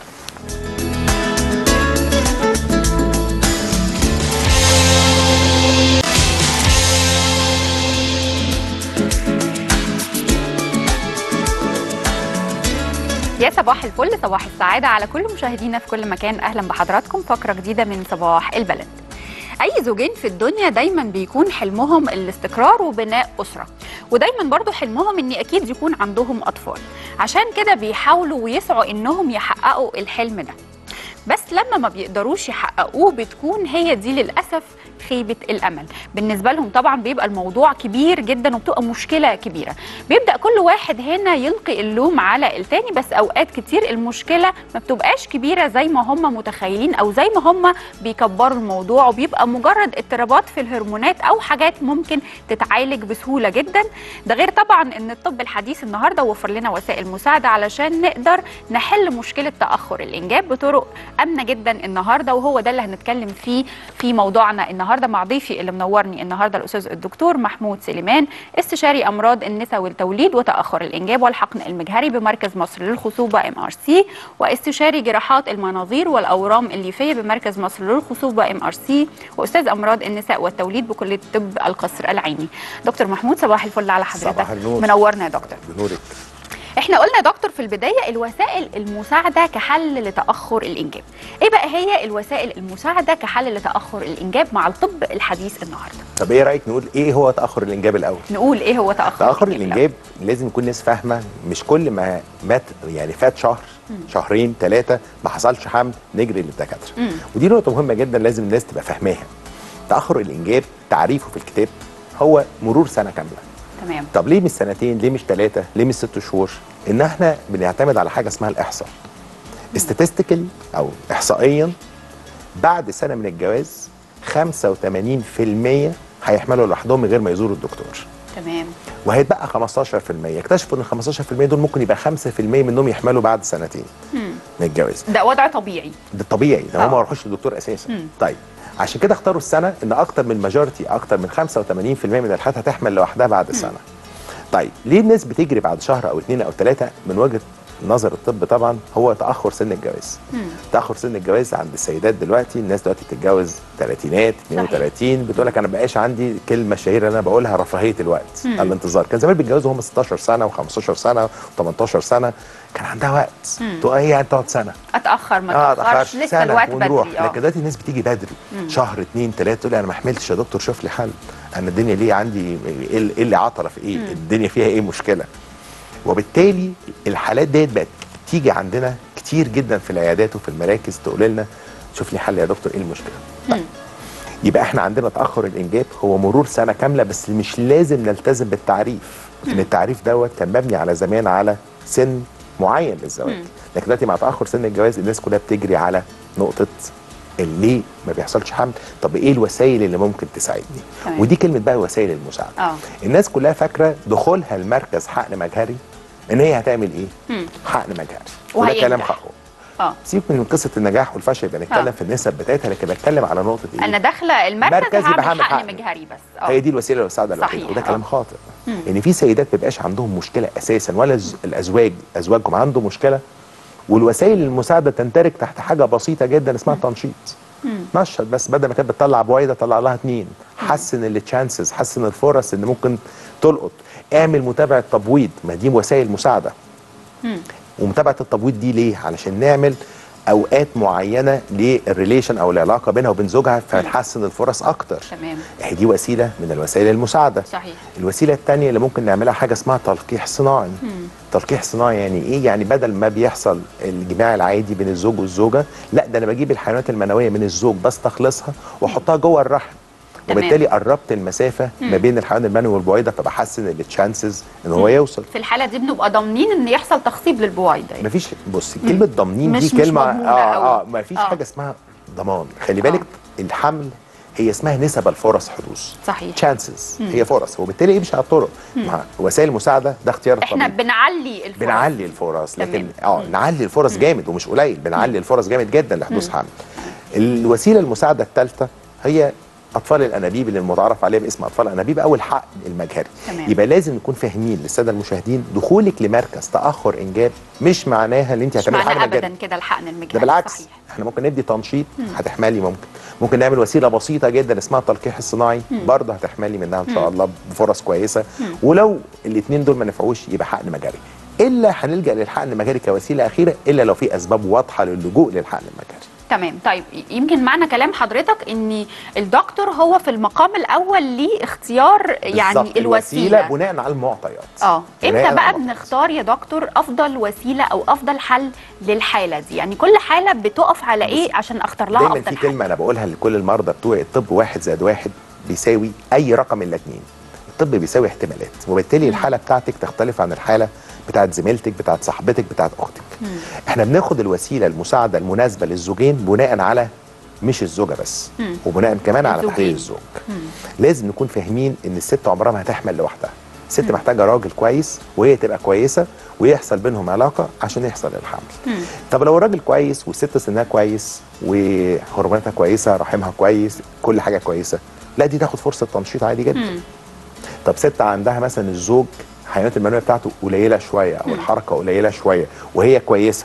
يا صباح الفل صباح السعادة على كل مشاهدينا في كل مكان أهلا بحضراتكم فقرة جديدة من صباح البلد أي زوجين في الدنيا دايما بيكون حلمهم الاستقرار وبناء أسرة ودايما برضو حلمهم إن أكيد يكون عندهم أطفال عشان كده بيحاولوا ويسعوا إنهم يحققوا الحلم ده بس لما ما بيقدروش يحققوه بتكون هي دي للأسف خيبة الأمل بالنسبة لهم طبعا بيبقى الموضوع كبير جدا وبتبقى مشكلة كبيرة بيبدأ كل واحد هنا يلقي اللوم على التاني بس أوقات كتير المشكلة ما بتبقاش كبيرة زي ما هم متخيلين أو زي ما هم بيكبروا الموضوع وبيبقى مجرد اضطرابات في الهرمونات أو حاجات ممكن تتعالج بسهولة جدا ده غير طبعا ان الطب الحديث النهارده وفر لنا وسائل مساعده علشان نقدر نحل مشكله تاخر الانجاب بطرق امنه جدا النهارده وهو ده اللي هنتكلم فيه في موضوعنا النهارده مع ضيفي اللي منورني النهارده الاستاذ الدكتور محمود سليمان استشاري امراض النساء والتوليد وتاخر الانجاب والحقن المجهري بمركز مصر للخصوبه ام ار سي واستشاري جراحات المناظير والاورام الليفيه بمركز مصر للخصوبه ام ار سي واستاذ امراض النساء والتوليد بكليه طب القصر العيني دكتور محمود صباح الفل على حضرتك
صباح النور.
منورنا يا دكتور
بنورك
احنا قلنا يا دكتور في البدايه الوسائل المساعده كحل لتاخر الانجاب ايه بقى هي الوسائل المساعده كحل لتاخر الانجاب مع الطب الحديث النهارده
طب ايه رايك نقول ايه هو تاخر الانجاب الاول
نقول ايه هو تاخر
تاخر
الإنجاب
الانجاب لازم يكون الناس فاهمه مش كل ما مات يعني فات شهر شهرين ثلاثه ما حصلش حمل نجري للدكاتره
مم.
ودي نقطه مهمه جدا لازم الناس تبقى فاهماها تاخر الانجاب تعريفه في الكتاب هو مرور سنه كامله
تمام
طب ليه مش سنتين ليه مش ثلاثه ليه مش ست شهور ان احنا بنعتمد على حاجه اسمها الاحصاء statistical او احصائيا بعد سنه من الجواز 85% هيحملوا لوحدهم من غير ما يزوروا الدكتور
تمام
وهيتبقى 15% اكتشفوا ان ال 15% دول ممكن يبقى 5% منهم يحملوا بعد سنتين
مم.
من الجواز
ده وضع طبيعي
ده طبيعي ده هم
آه.
ما يروحوش للدكتور اساسا
مم.
طيب عشان كده اختاروا السنه ان اكتر من ماجورتي اكتر من 85% من الحالات هتحمل لوحدها بعد سنه طيب ليه الناس بتجري بعد شهر او اثنين او ثلاثه من وجهه نظر الطب طبعا هو تاخر سن الجواز
مم.
تاخر سن الجواز عند السيدات دلوقتي الناس دلوقتي بتتجوز ثلاثينات 32 بتقول لك انا بقاش عندي الكلمه الشهيره اللي انا بقولها رفاهيه الوقت
مم.
الانتظار كان زمان بيتجوزوا هم 16 سنه و15 سنه و18 سنه كان عندها وقت
مم.
تقول ايه يعني تقعد سنه
اتاخر ما
اه
اتاخرش
اتاخرش
لسه
سنة
الوقت
ونروح
بدري اه
لكن دلوقتي الناس بتيجي بدري
مم.
شهر اتنين تلاته تقول لي انا ما حملتش يا دكتور شوف لي حل انا الدنيا ليه عندي ايه اللي- إيه اللي عطله في ايه الدنيا فيها ايه مشكله وبالتالي الحالات ديت بقت تيجي عندنا كتير جدا في العيادات وفي المراكز تقول لنا شوف لي حل يا دكتور ايه المشكله طيب يبقى احنا عندنا تاخر الانجاب هو مرور سنه كامله بس مش لازم نلتزم بالتعريف ان التعريف دوت كان مبني على زمان على سن معين للزواج لكن دلوقتي مع تاخر سن الجواز الناس كلها بتجري على نقطه ليه ما بيحصلش حمل طب ايه الوسائل اللي ممكن تساعدني
تمام.
ودي كلمه بقى وسائل المساعده
اه
الناس كلها فاكره دخولها المركز حقن مجهري ان هي هتعمل ايه
مم.
حقن مجهري وده
وهينجح.
كلام حقه
اه
سيبك من قصه النجاح والفشل يبقى نتكلم
آه.
في النسب بتاعتها لكن بتكلم على نقطه ايه
انا داخله المركز
مركز يبقى
هعمل
هعمل
حقن
حقن.
مجهري بس
هي دي الوسيله المساعده الوحيده
صحيح،
وده
آه.
كلام خاطئ ان في سيدات ما بيبقاش عندهم مشكله اساسا ولا الز- الازواج ازواجهم عنده مشكله والوسائل المساعده تندرج تحت حاجه بسيطه جدا اسمها تنشيط نشط بس بدل ما كانت بتطلع بويضه طلع لها اتنين حسن التشانسز حسن الفرص ان ممكن تلقط اعمل متابعه تبويض ما دي وسائل مساعده ومتابعه التبويض دي ليه علشان نعمل اوقات معينه للريليشن او العلاقه بينها وبين زوجها فتحسن الفرص اكتر
تمام
اهي دي وسيله من الوسائل المساعده
صحيح
الوسيله الثانيه اللي ممكن نعملها حاجه اسمها تلقيح صناعي تلقيح صناعي يعني ايه يعني بدل ما بيحصل الجماع العادي بين الزوج والزوجه لا ده انا بجيب الحيوانات المنويه من الزوج بستخلصها واحطها جوه الرحم
تمام.
وبالتالي قربت المسافه ما بين الحيوان المنوي والبويضه فبحسن التشانسز ان هو يوصل
في الحاله دي بنبقى ضامنين ان يحصل تخصيب للبويضه يعني.
مفيش بصي كلمه ضامنين دي
مش- مش
كلمه
مضمونة
اه
أوي.
اه مفيش
آه.
حاجه اسمها ضمان خلي بالك الحمل هي اسمها نسب الفرص حدوث
صحيح
تشانسز هي فرص وبالتالي يمشي على الطرق مع وسائل المساعده ده اختيار
احنا
الطبيب
بنعلي الفرص
بنعلي الفرص لكن
تمام.
اه نعلي الفرص جامد ومش قليل بنعلي الفرص جامد جدا لحدوث حمل الوسيله المساعده الثالثه هي اطفال الانابيب اللي المتعارف عليها باسم اطفال الانابيب او الحقن المجهري
تمام.
يبقى لازم نكون فاهمين للساده المشاهدين دخولك لمركز تاخر انجاب مش معناها ان انت
مش
هتعملي
معنى
حقن مجهري
ابدا كده الحقن المجهري
ده بالعكس
صحيح.
احنا ممكن ندي تنشيط هتحملي ممكن ممكن نعمل وسيله بسيطه جدا اسمها التلقيح الصناعي برضه هتحملي منها ان شاء الله بفرص كويسه ولو الاثنين دول ما نفعوش يبقى حقن مجاري الا هنلجا للحقن المجاري كوسيله اخيره الا لو في اسباب واضحه للجوء للحقن المجاري
تمام طيب يمكن معنى كلام حضرتك ان الدكتور هو في المقام الاول لاختيار يعني
بالظبط،
الوسيله
بناء على المعطيات
اه
بناء
امتى
على
بقى
المعطيات.
بنختار يا دكتور افضل وسيله او افضل حل للحاله دي يعني كل حاله بتقف على ايه عشان اختار لها
دايما
افضل
في
حل
كلمه انا بقولها لكل المرضى بتوعي الطب واحد زائد واحد بيساوي اي رقم الا اتنين الطب بيساوي احتمالات وبالتالي الحاله بتاعتك تختلف عن الحاله بتاعت زميلتك بتاعت صاحبتك بتاعت اختك احنا بناخد الوسيله المساعده المناسبه للزوجين بناء على مش الزوجه بس وبناء كمان على
الزوجين.
تحليل الزوج لازم نكون فاهمين ان الست عمرها ما هتحمل لوحدها الست محتاجه راجل كويس وهي تبقى كويسه ويحصل بينهم علاقه عشان يحصل الحمل طب لو الراجل كويس والست سنها كويس وهرموناتها كويسه رحمها كويس كل حاجه كويسه لا دي تاخد فرصه تنشيط عادي جدا طب ست عندها مثلا الزوج الحيوانات المنويه بتاعته قليله شويه او الحركه قليله شويه وهي كويسه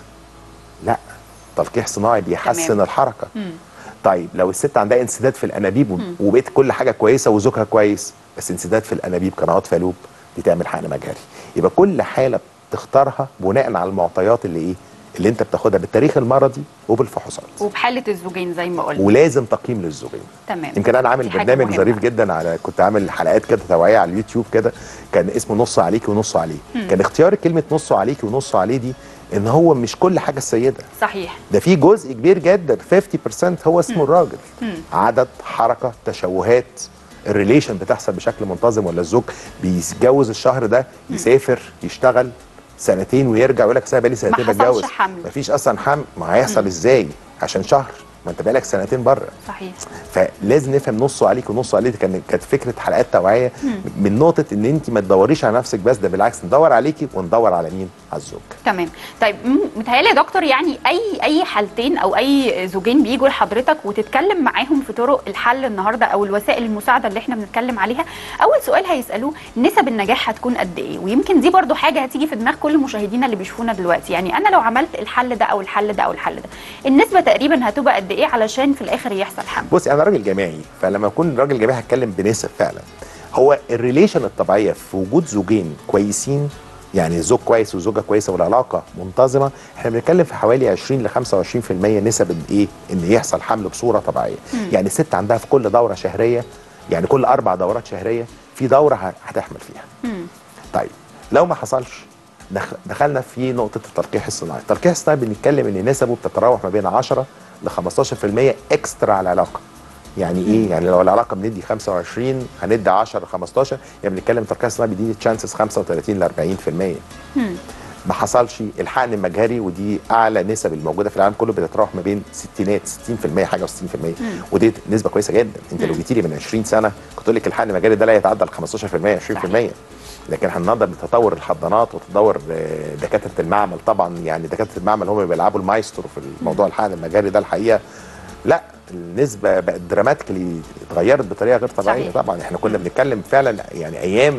لا تلقيح صناعي بيحسن
تمام.
الحركه طيب لو الست عندها انسداد في الانابيب وبقت كل حاجه كويسه وزوجها كويس بس انسداد في الانابيب قنوات فالوب دي تعمل حقن مجهري يبقى كل حاله بتختارها بناء على المعطيات اللي ايه اللي انت بتاخدها بالتاريخ المرضي وبالفحوصات
وبحاله الزوجين زي ما قلنا
ولازم تقييم للزوجين
تمام
يمكن انا عامل
دي حاجة
برنامج
مهمة.
ظريف جدا على كنت عامل حلقات كده توعيه على اليوتيوب كده كان اسمه نص عليكي ونص عليه كان اختيار كلمه نص عليكي ونص عليه دي ان هو مش كل حاجه السيده
صحيح
ده في جزء كبير جدا 50% هو اسمه الراجل عدد حركه تشوهات الريليشن بتحصل بشكل منتظم ولا الزوج بيتجوز الشهر ده يسافر يشتغل سنتين ويرجع يقول لك أصل انا بقالي سنتين
حصلش
بتجوز
حمل.
مفيش اصلا حمل ما هيحصل ازاي عشان شهر ما انت بقالك سنتين بره
صحيح
فلازم نفهم نصه عليك ونصه عليك كان كانت فكره حلقات توعيه من نقطه ان انت ما تدوريش على نفسك بس ده بالعكس ندور عليكي وندور على مين على الزوج
تمام طيب م- متهيألي يا دكتور يعني اي اي حالتين او اي زوجين بيجوا لحضرتك وتتكلم معاهم في طرق الحل النهارده او الوسائل المساعده اللي احنا بنتكلم عليها اول سؤال هيسالوه نسب النجاح هتكون قد ايه ويمكن دي برضو حاجه هتيجي في دماغ كل مشاهدينا اللي بيشوفونا دلوقتي يعني انا لو عملت الحل ده او الحل ده او الحل ده النسبه تقريبا هتبقى قد ايه علشان في الاخر يحصل حمل
بصي انا راجل جماعي فلما اكون راجل جماعي هتكلم بنسب فعلا هو الريليشن الطبيعيه في وجود زوجين كويسين يعني زوج كويس وزوجه كويسه والعلاقه منتظمه احنا بنتكلم في حوالي 20 ل 25% نسب الايه ان يحصل حمل بصوره طبيعيه يعني الست عندها في كل دوره شهريه يعني كل اربع دورات شهريه في دوره ه- هتحمل فيها طيب لو ما حصلش دخ- دخلنا في نقطه التلقيح الصناعي التلقيح الصناعي بنتكلم ان نسبه بتتراوح ما بين 10 ل 15% اكسترا على العلاقه يعني ايه يعني لو العلاقه بندي 25 هندي 10 ل 15 يعني بنتكلم التلقيح الصناعي بيديني تشانسز 35 ل 40% ما حصلش الحقن المجهري ودي اعلى نسب الموجوده في العالم كله بتتراوح ما بين ستينات 60% حاجه و60% ودي نسبه كويسه جدا انت لو جيتي لي من 20 سنه كنت اقول لك الحقن المجهري ده لا يتعدى ال 15% 20% لكن هننظر بتطور الحضانات وتطور آه، دكاتره المعمل طبعا يعني دكاتره المعمل هم اللي بيلعبوا المايسترو في الموضوع الحقن المجهري ده الحقيقه لا النسبه بقت دراماتيكلي اتغيرت بطريقه غير طبيعيه
صحيح.
طبعا احنا كنا بنتكلم فعلا يعني ايام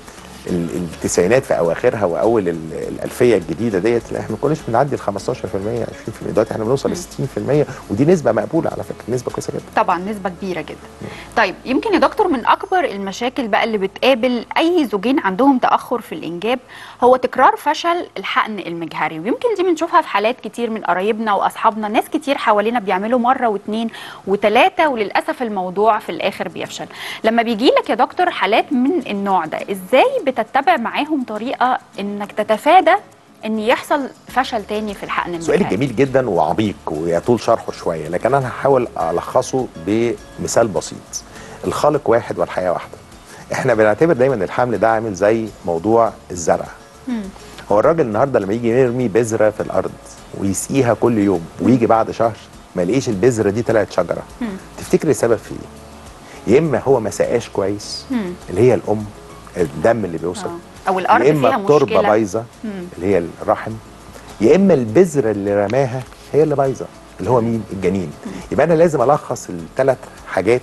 ال- التسعينات في اواخرها واول ال- الالفيه الجديده ديت لا احنا ما كناش بنعدي ال 15% 20% دلوقتي احنا بنوصل ل 60% ودي نسبه مقبوله على فكره نسبه كويسه جدا
طبعا نسبة كبيرة جدا طيب يمكن يا دكتور من أكبر المشاكل بقى اللي بتقابل أي زوجين عندهم تأخر في الإنجاب هو تكرار فشل الحقن المجهري ويمكن دي بنشوفها في حالات كتير من قرايبنا وأصحابنا ناس كتير حوالينا بيعملوا مرة واثنين وثلاثة وللأسف الموضوع في الآخر بيفشل لما بيجي لك يا دكتور حالات من النوع ده إزاي بتتبع معاهم طريقة إنك تتفادى ان يحصل فشل تاني في الحقن المجهري
سؤالك جميل جدا وعميق ويطول شرحه شويه لكن انا هحاول الخصه بمثال بسيط الخالق واحد والحياه واحده احنا بنعتبر دايما الحمل ده عامل زي موضوع الزرع هو الراجل النهارده لما يجي يرمي بذره في الارض ويسقيها كل يوم ويجي بعد شهر ما يلاقيش البذره دي طلعت شجره تفتكري السبب في ايه يا اما هو ما سقاش كويس اللي هي الام الدم اللي بيوصل
آه. او الارض
يا اما
فيها
التربه
مشكله
بايظه اللي هي الرحم يا اما البذره اللي رماها هي اللي بايظه اللي هو مين الجنين يبقى انا لازم الخص الثلاث حاجات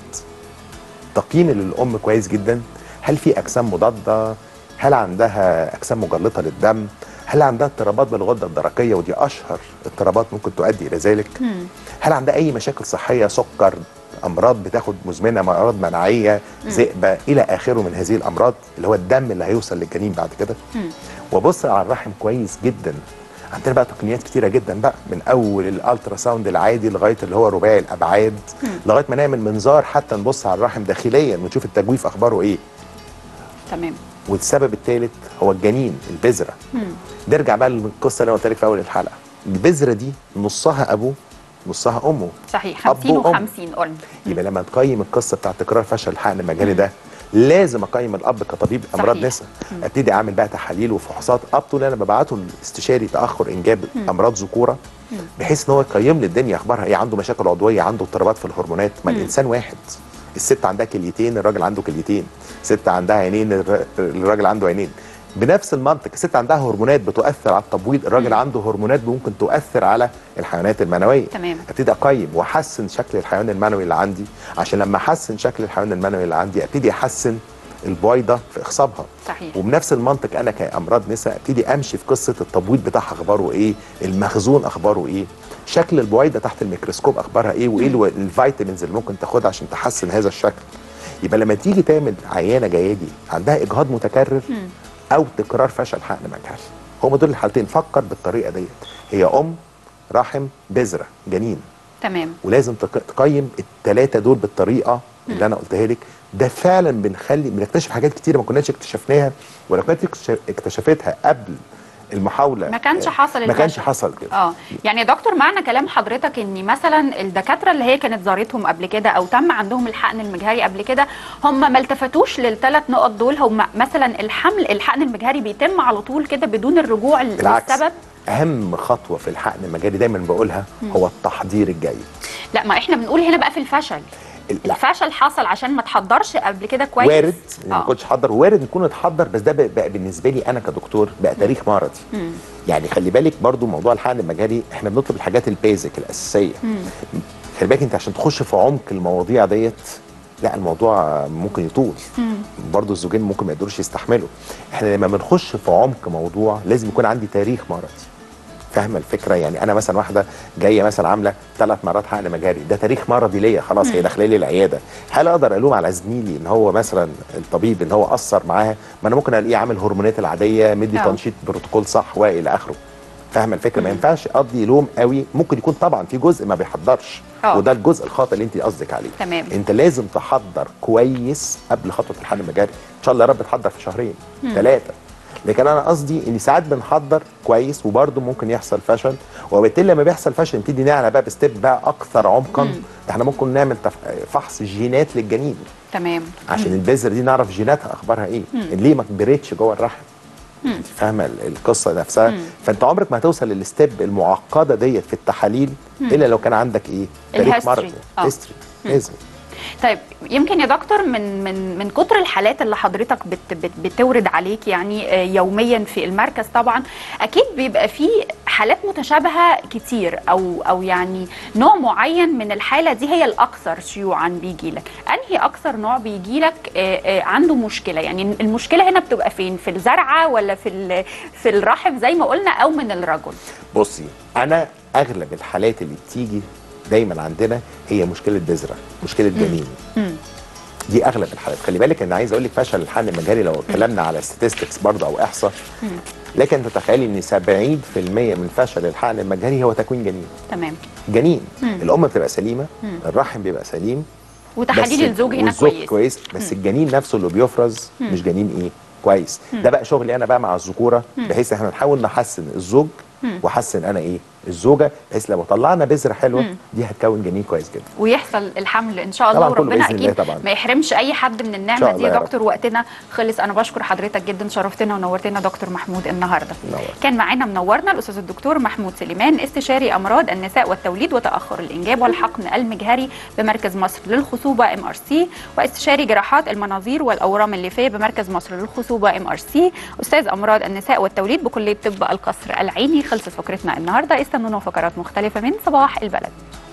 تقييم للام كويس جدا هل في اجسام مضاده هل عندها اجسام مجلطه للدم هل عندها اضطرابات بالغده الدرقيه ودي اشهر اضطرابات ممكن تؤدي الى ذلك هل عندها اي مشاكل صحيه سكر امراض بتاخد مزمنه امراض مناعيه ذئبه الى اخره من هذه الامراض اللي هو الدم اللي هيوصل للجنين بعد كده وابص على الرحم كويس جدا عندنا بقى تقنيات كتيره جدا بقى من اول الالترا ساوند العادي لغايه اللي هو رباعي الابعاد لغايه ما نعمل منظار حتى نبص على الرحم داخليا ونشوف التجويف اخباره ايه
تمام
والسبب الثالث هو الجنين البذره نرجع بقى للقصه اللي انا قلت لك في اول الحلقه البذره دي نصها ابوه نصها امه
صحيح
أب
50
وأم.
و50 قلنا
يبقى لما تقيم القصه بتاعت تكرار فشل الحقن المجالي ده لازم اقيم الاب كطبيب امراض
صحيح.
نساء ابتدي اعمل بقى تحاليل وفحوصات اب طول انا ببعته الاستشاري تاخر انجاب امراض ذكوره بحيث ان هو يقيم لي الدنيا اخبارها ايه عنده مشاكل عضويه عنده اضطرابات في الهرمونات ما الانسان واحد الست عندها كليتين الراجل عنده كليتين الست عندها عينين الر- الراجل عنده عينين بنفس المنطق الست عندها هرمونات بتؤثر على التبويض الراجل عنده هرمونات ممكن تؤثر على الحيوانات المنويه
تمام.
ابتدي اقيم واحسن شكل الحيوان المنوي اللي عندي عشان لما احسن شكل الحيوان المنوي اللي عندي ابتدي احسن البويضه في اخصابها
صحيح.
وبنفس المنطق انا كامراض نساء ابتدي امشي في قصه التبويض بتاعها اخباره ايه المخزون اخباره ايه شكل البويضه تحت الميكروسكوب اخبارها ايه وايه الو- الفيتامينز اللي ممكن تاخدها عشان تحسن هذا الشكل يبقى لما تيجي تعمل عيانه جايه دي عندها اجهاض متكرر او تكرار فشل حقن مجهري هم دول الحالتين فكر بالطريقه ديت هي ام رحم بذره جنين
تمام
ولازم تق- تقيم الثلاثه دول بالطريقه اللي انا قلتها لك ده فعلا بنخلي بنكتشف حاجات كتيره ما كناش اكتشفناها ولو كانت اكتش- اكتشفتها قبل المحاوله
ما كانش
آه،
حصل
ما كانش
الفشل.
حصل كده
اه يعني يا دكتور معنى كلام حضرتك ان مثلا الدكاتره اللي هي كانت زارتهم قبل كده او تم عندهم الحقن المجهري قبل كده هم ما التفتوش للثلاث نقط دول هم مثلا الحمل الحقن المجهري بيتم على طول كده بدون الرجوع ل-
بالعكس
للسبب
اهم خطوه في الحقن المجاري دايما بقولها هو التحضير الجيد
لا ما احنا بنقول هنا بقى في الفشل
ال- لا.
الفشل حصل عشان ما تحضرش قبل كده كويس
وارد إن ما
آه.
كنتش حضر وارد نكون اتحضر بس ده بقى بقى بالنسبه لي انا كدكتور بقى تاريخ مرضي يعني خلي بالك برضو موضوع الحقن المجاري احنا بنطلب الحاجات البيزك الاساسيه خلي بالك انت عشان تخش في عمق المواضيع ديت لا الموضوع ممكن يطول برضو الزوجين ممكن ما يقدروش يستحملوا احنا لما بنخش في عمق موضوع لازم يكون عندي تاريخ مرضي فاهمه الفكره يعني انا مثلا واحده جايه مثلا عامله ثلاث مرات حقن مجاري ده تاريخ مرضي ليا خلاص هي داخله لي العياده هل اقدر الوم على زميلي ان هو مثلا الطبيب ان هو اثر معاها ما انا ممكن الاقيه عامل هرمونات العاديه مدي
آه.
تنشيط بروتوكول صح والى اخره فاهمه الفكره ما ينفعش اقضي لوم قوي ممكن يكون طبعا في جزء ما بيحضرش
آه.
وده الجزء الخاطئ اللي انت قصدك عليه
تمام.
انت لازم تحضر كويس قبل خطوه الحقن المجاري ان شاء الله يا رب تحضر في شهرين ثلاثه لكن انا قصدي ان ساعات بنحضر كويس وبرده ممكن يحصل فشل وبالتالي لما بيحصل فشل نبتدي نعلى بقى بستيب بقى اكثر عمقا احنا ممكن نعمل تف- فحص جينات للجنين
تمام
عشان البذره دي نعرف جيناتها اخبارها ايه ليه ما كبرتش جوه الرحم انت فاهمه ال- القصه نفسها فانت عمرك ما هتوصل للستيب المعقده ديت في التحاليل الا لو كان عندك ايه تاريخ
الهيستوري.
مرضي
آه.
هيستوري لازم
طيب يمكن يا دكتور من من من كتر الحالات اللي حضرتك بت بت بتورد عليك يعني آه، يوميا في المركز طبعا اكيد بيبقى في حالات متشابهه كتير او او يعني نوع معين من الحاله دي هي الاكثر شيوعا بيجي لك انهي اكثر نوع بيجي لك عنده مشكله يعني المشكله هنا بتبقى فين في الزرعه ولا في ال- في الرحم زي ما قلنا او من الرجل
بصي انا اغلب الحالات اللي بتيجي دايما عندنا هي مشكله بذره مشكله جنين دي اغلب الحالات خلي بالك ان عايز اقول لك فشل الحقن المجاري لو اتكلمنا على statistics برضه او احصاء لكن تتخيلي ان 70% من فشل الحقن المجاري هو تكوين جنين
تمام
جنين الام بتبقى سليمه الرحم بيبقى سليم
وتحاليل
بس-
الزوج هنا
والزوج
كويس
كويس بس الجنين نفسه اللي بيفرز مش جنين ايه كويس ده بقى شغلي انا بقى مع الذكوره بحيث احنا نحاول نحسن الزوج واحسن انا ايه الزوجه بحيث لو طلعنا بذره حلوه دي هتكون جنين كويس جدا
ويحصل الحمل ان شاء الله
طبعاً كله
وربنا
بإذن الله
اكيد
طبعاً.
ما يحرمش اي حد من
إن
النعمه
شاء
دي
الله
يا
يا رب.
دكتور وقتنا خلص انا بشكر حضرتك جدا شرفتنا ونورتنا دكتور محمود النهارده
نور.
كان معانا منورنا الاستاذ الدكتور محمود سليمان استشاري امراض النساء والتوليد وتاخر الانجاب والحقن المجهري بمركز مصر للخصوبه ام ار سي واستشاري جراحات المناظير والاورام الليفيه بمركز مصر للخصوبه ام ار سي استاذ امراض النساء والتوليد بكليه طب القصر العيني خلصت فقرتنا النهارده استنونا فقرات مختلفه من صباح البلد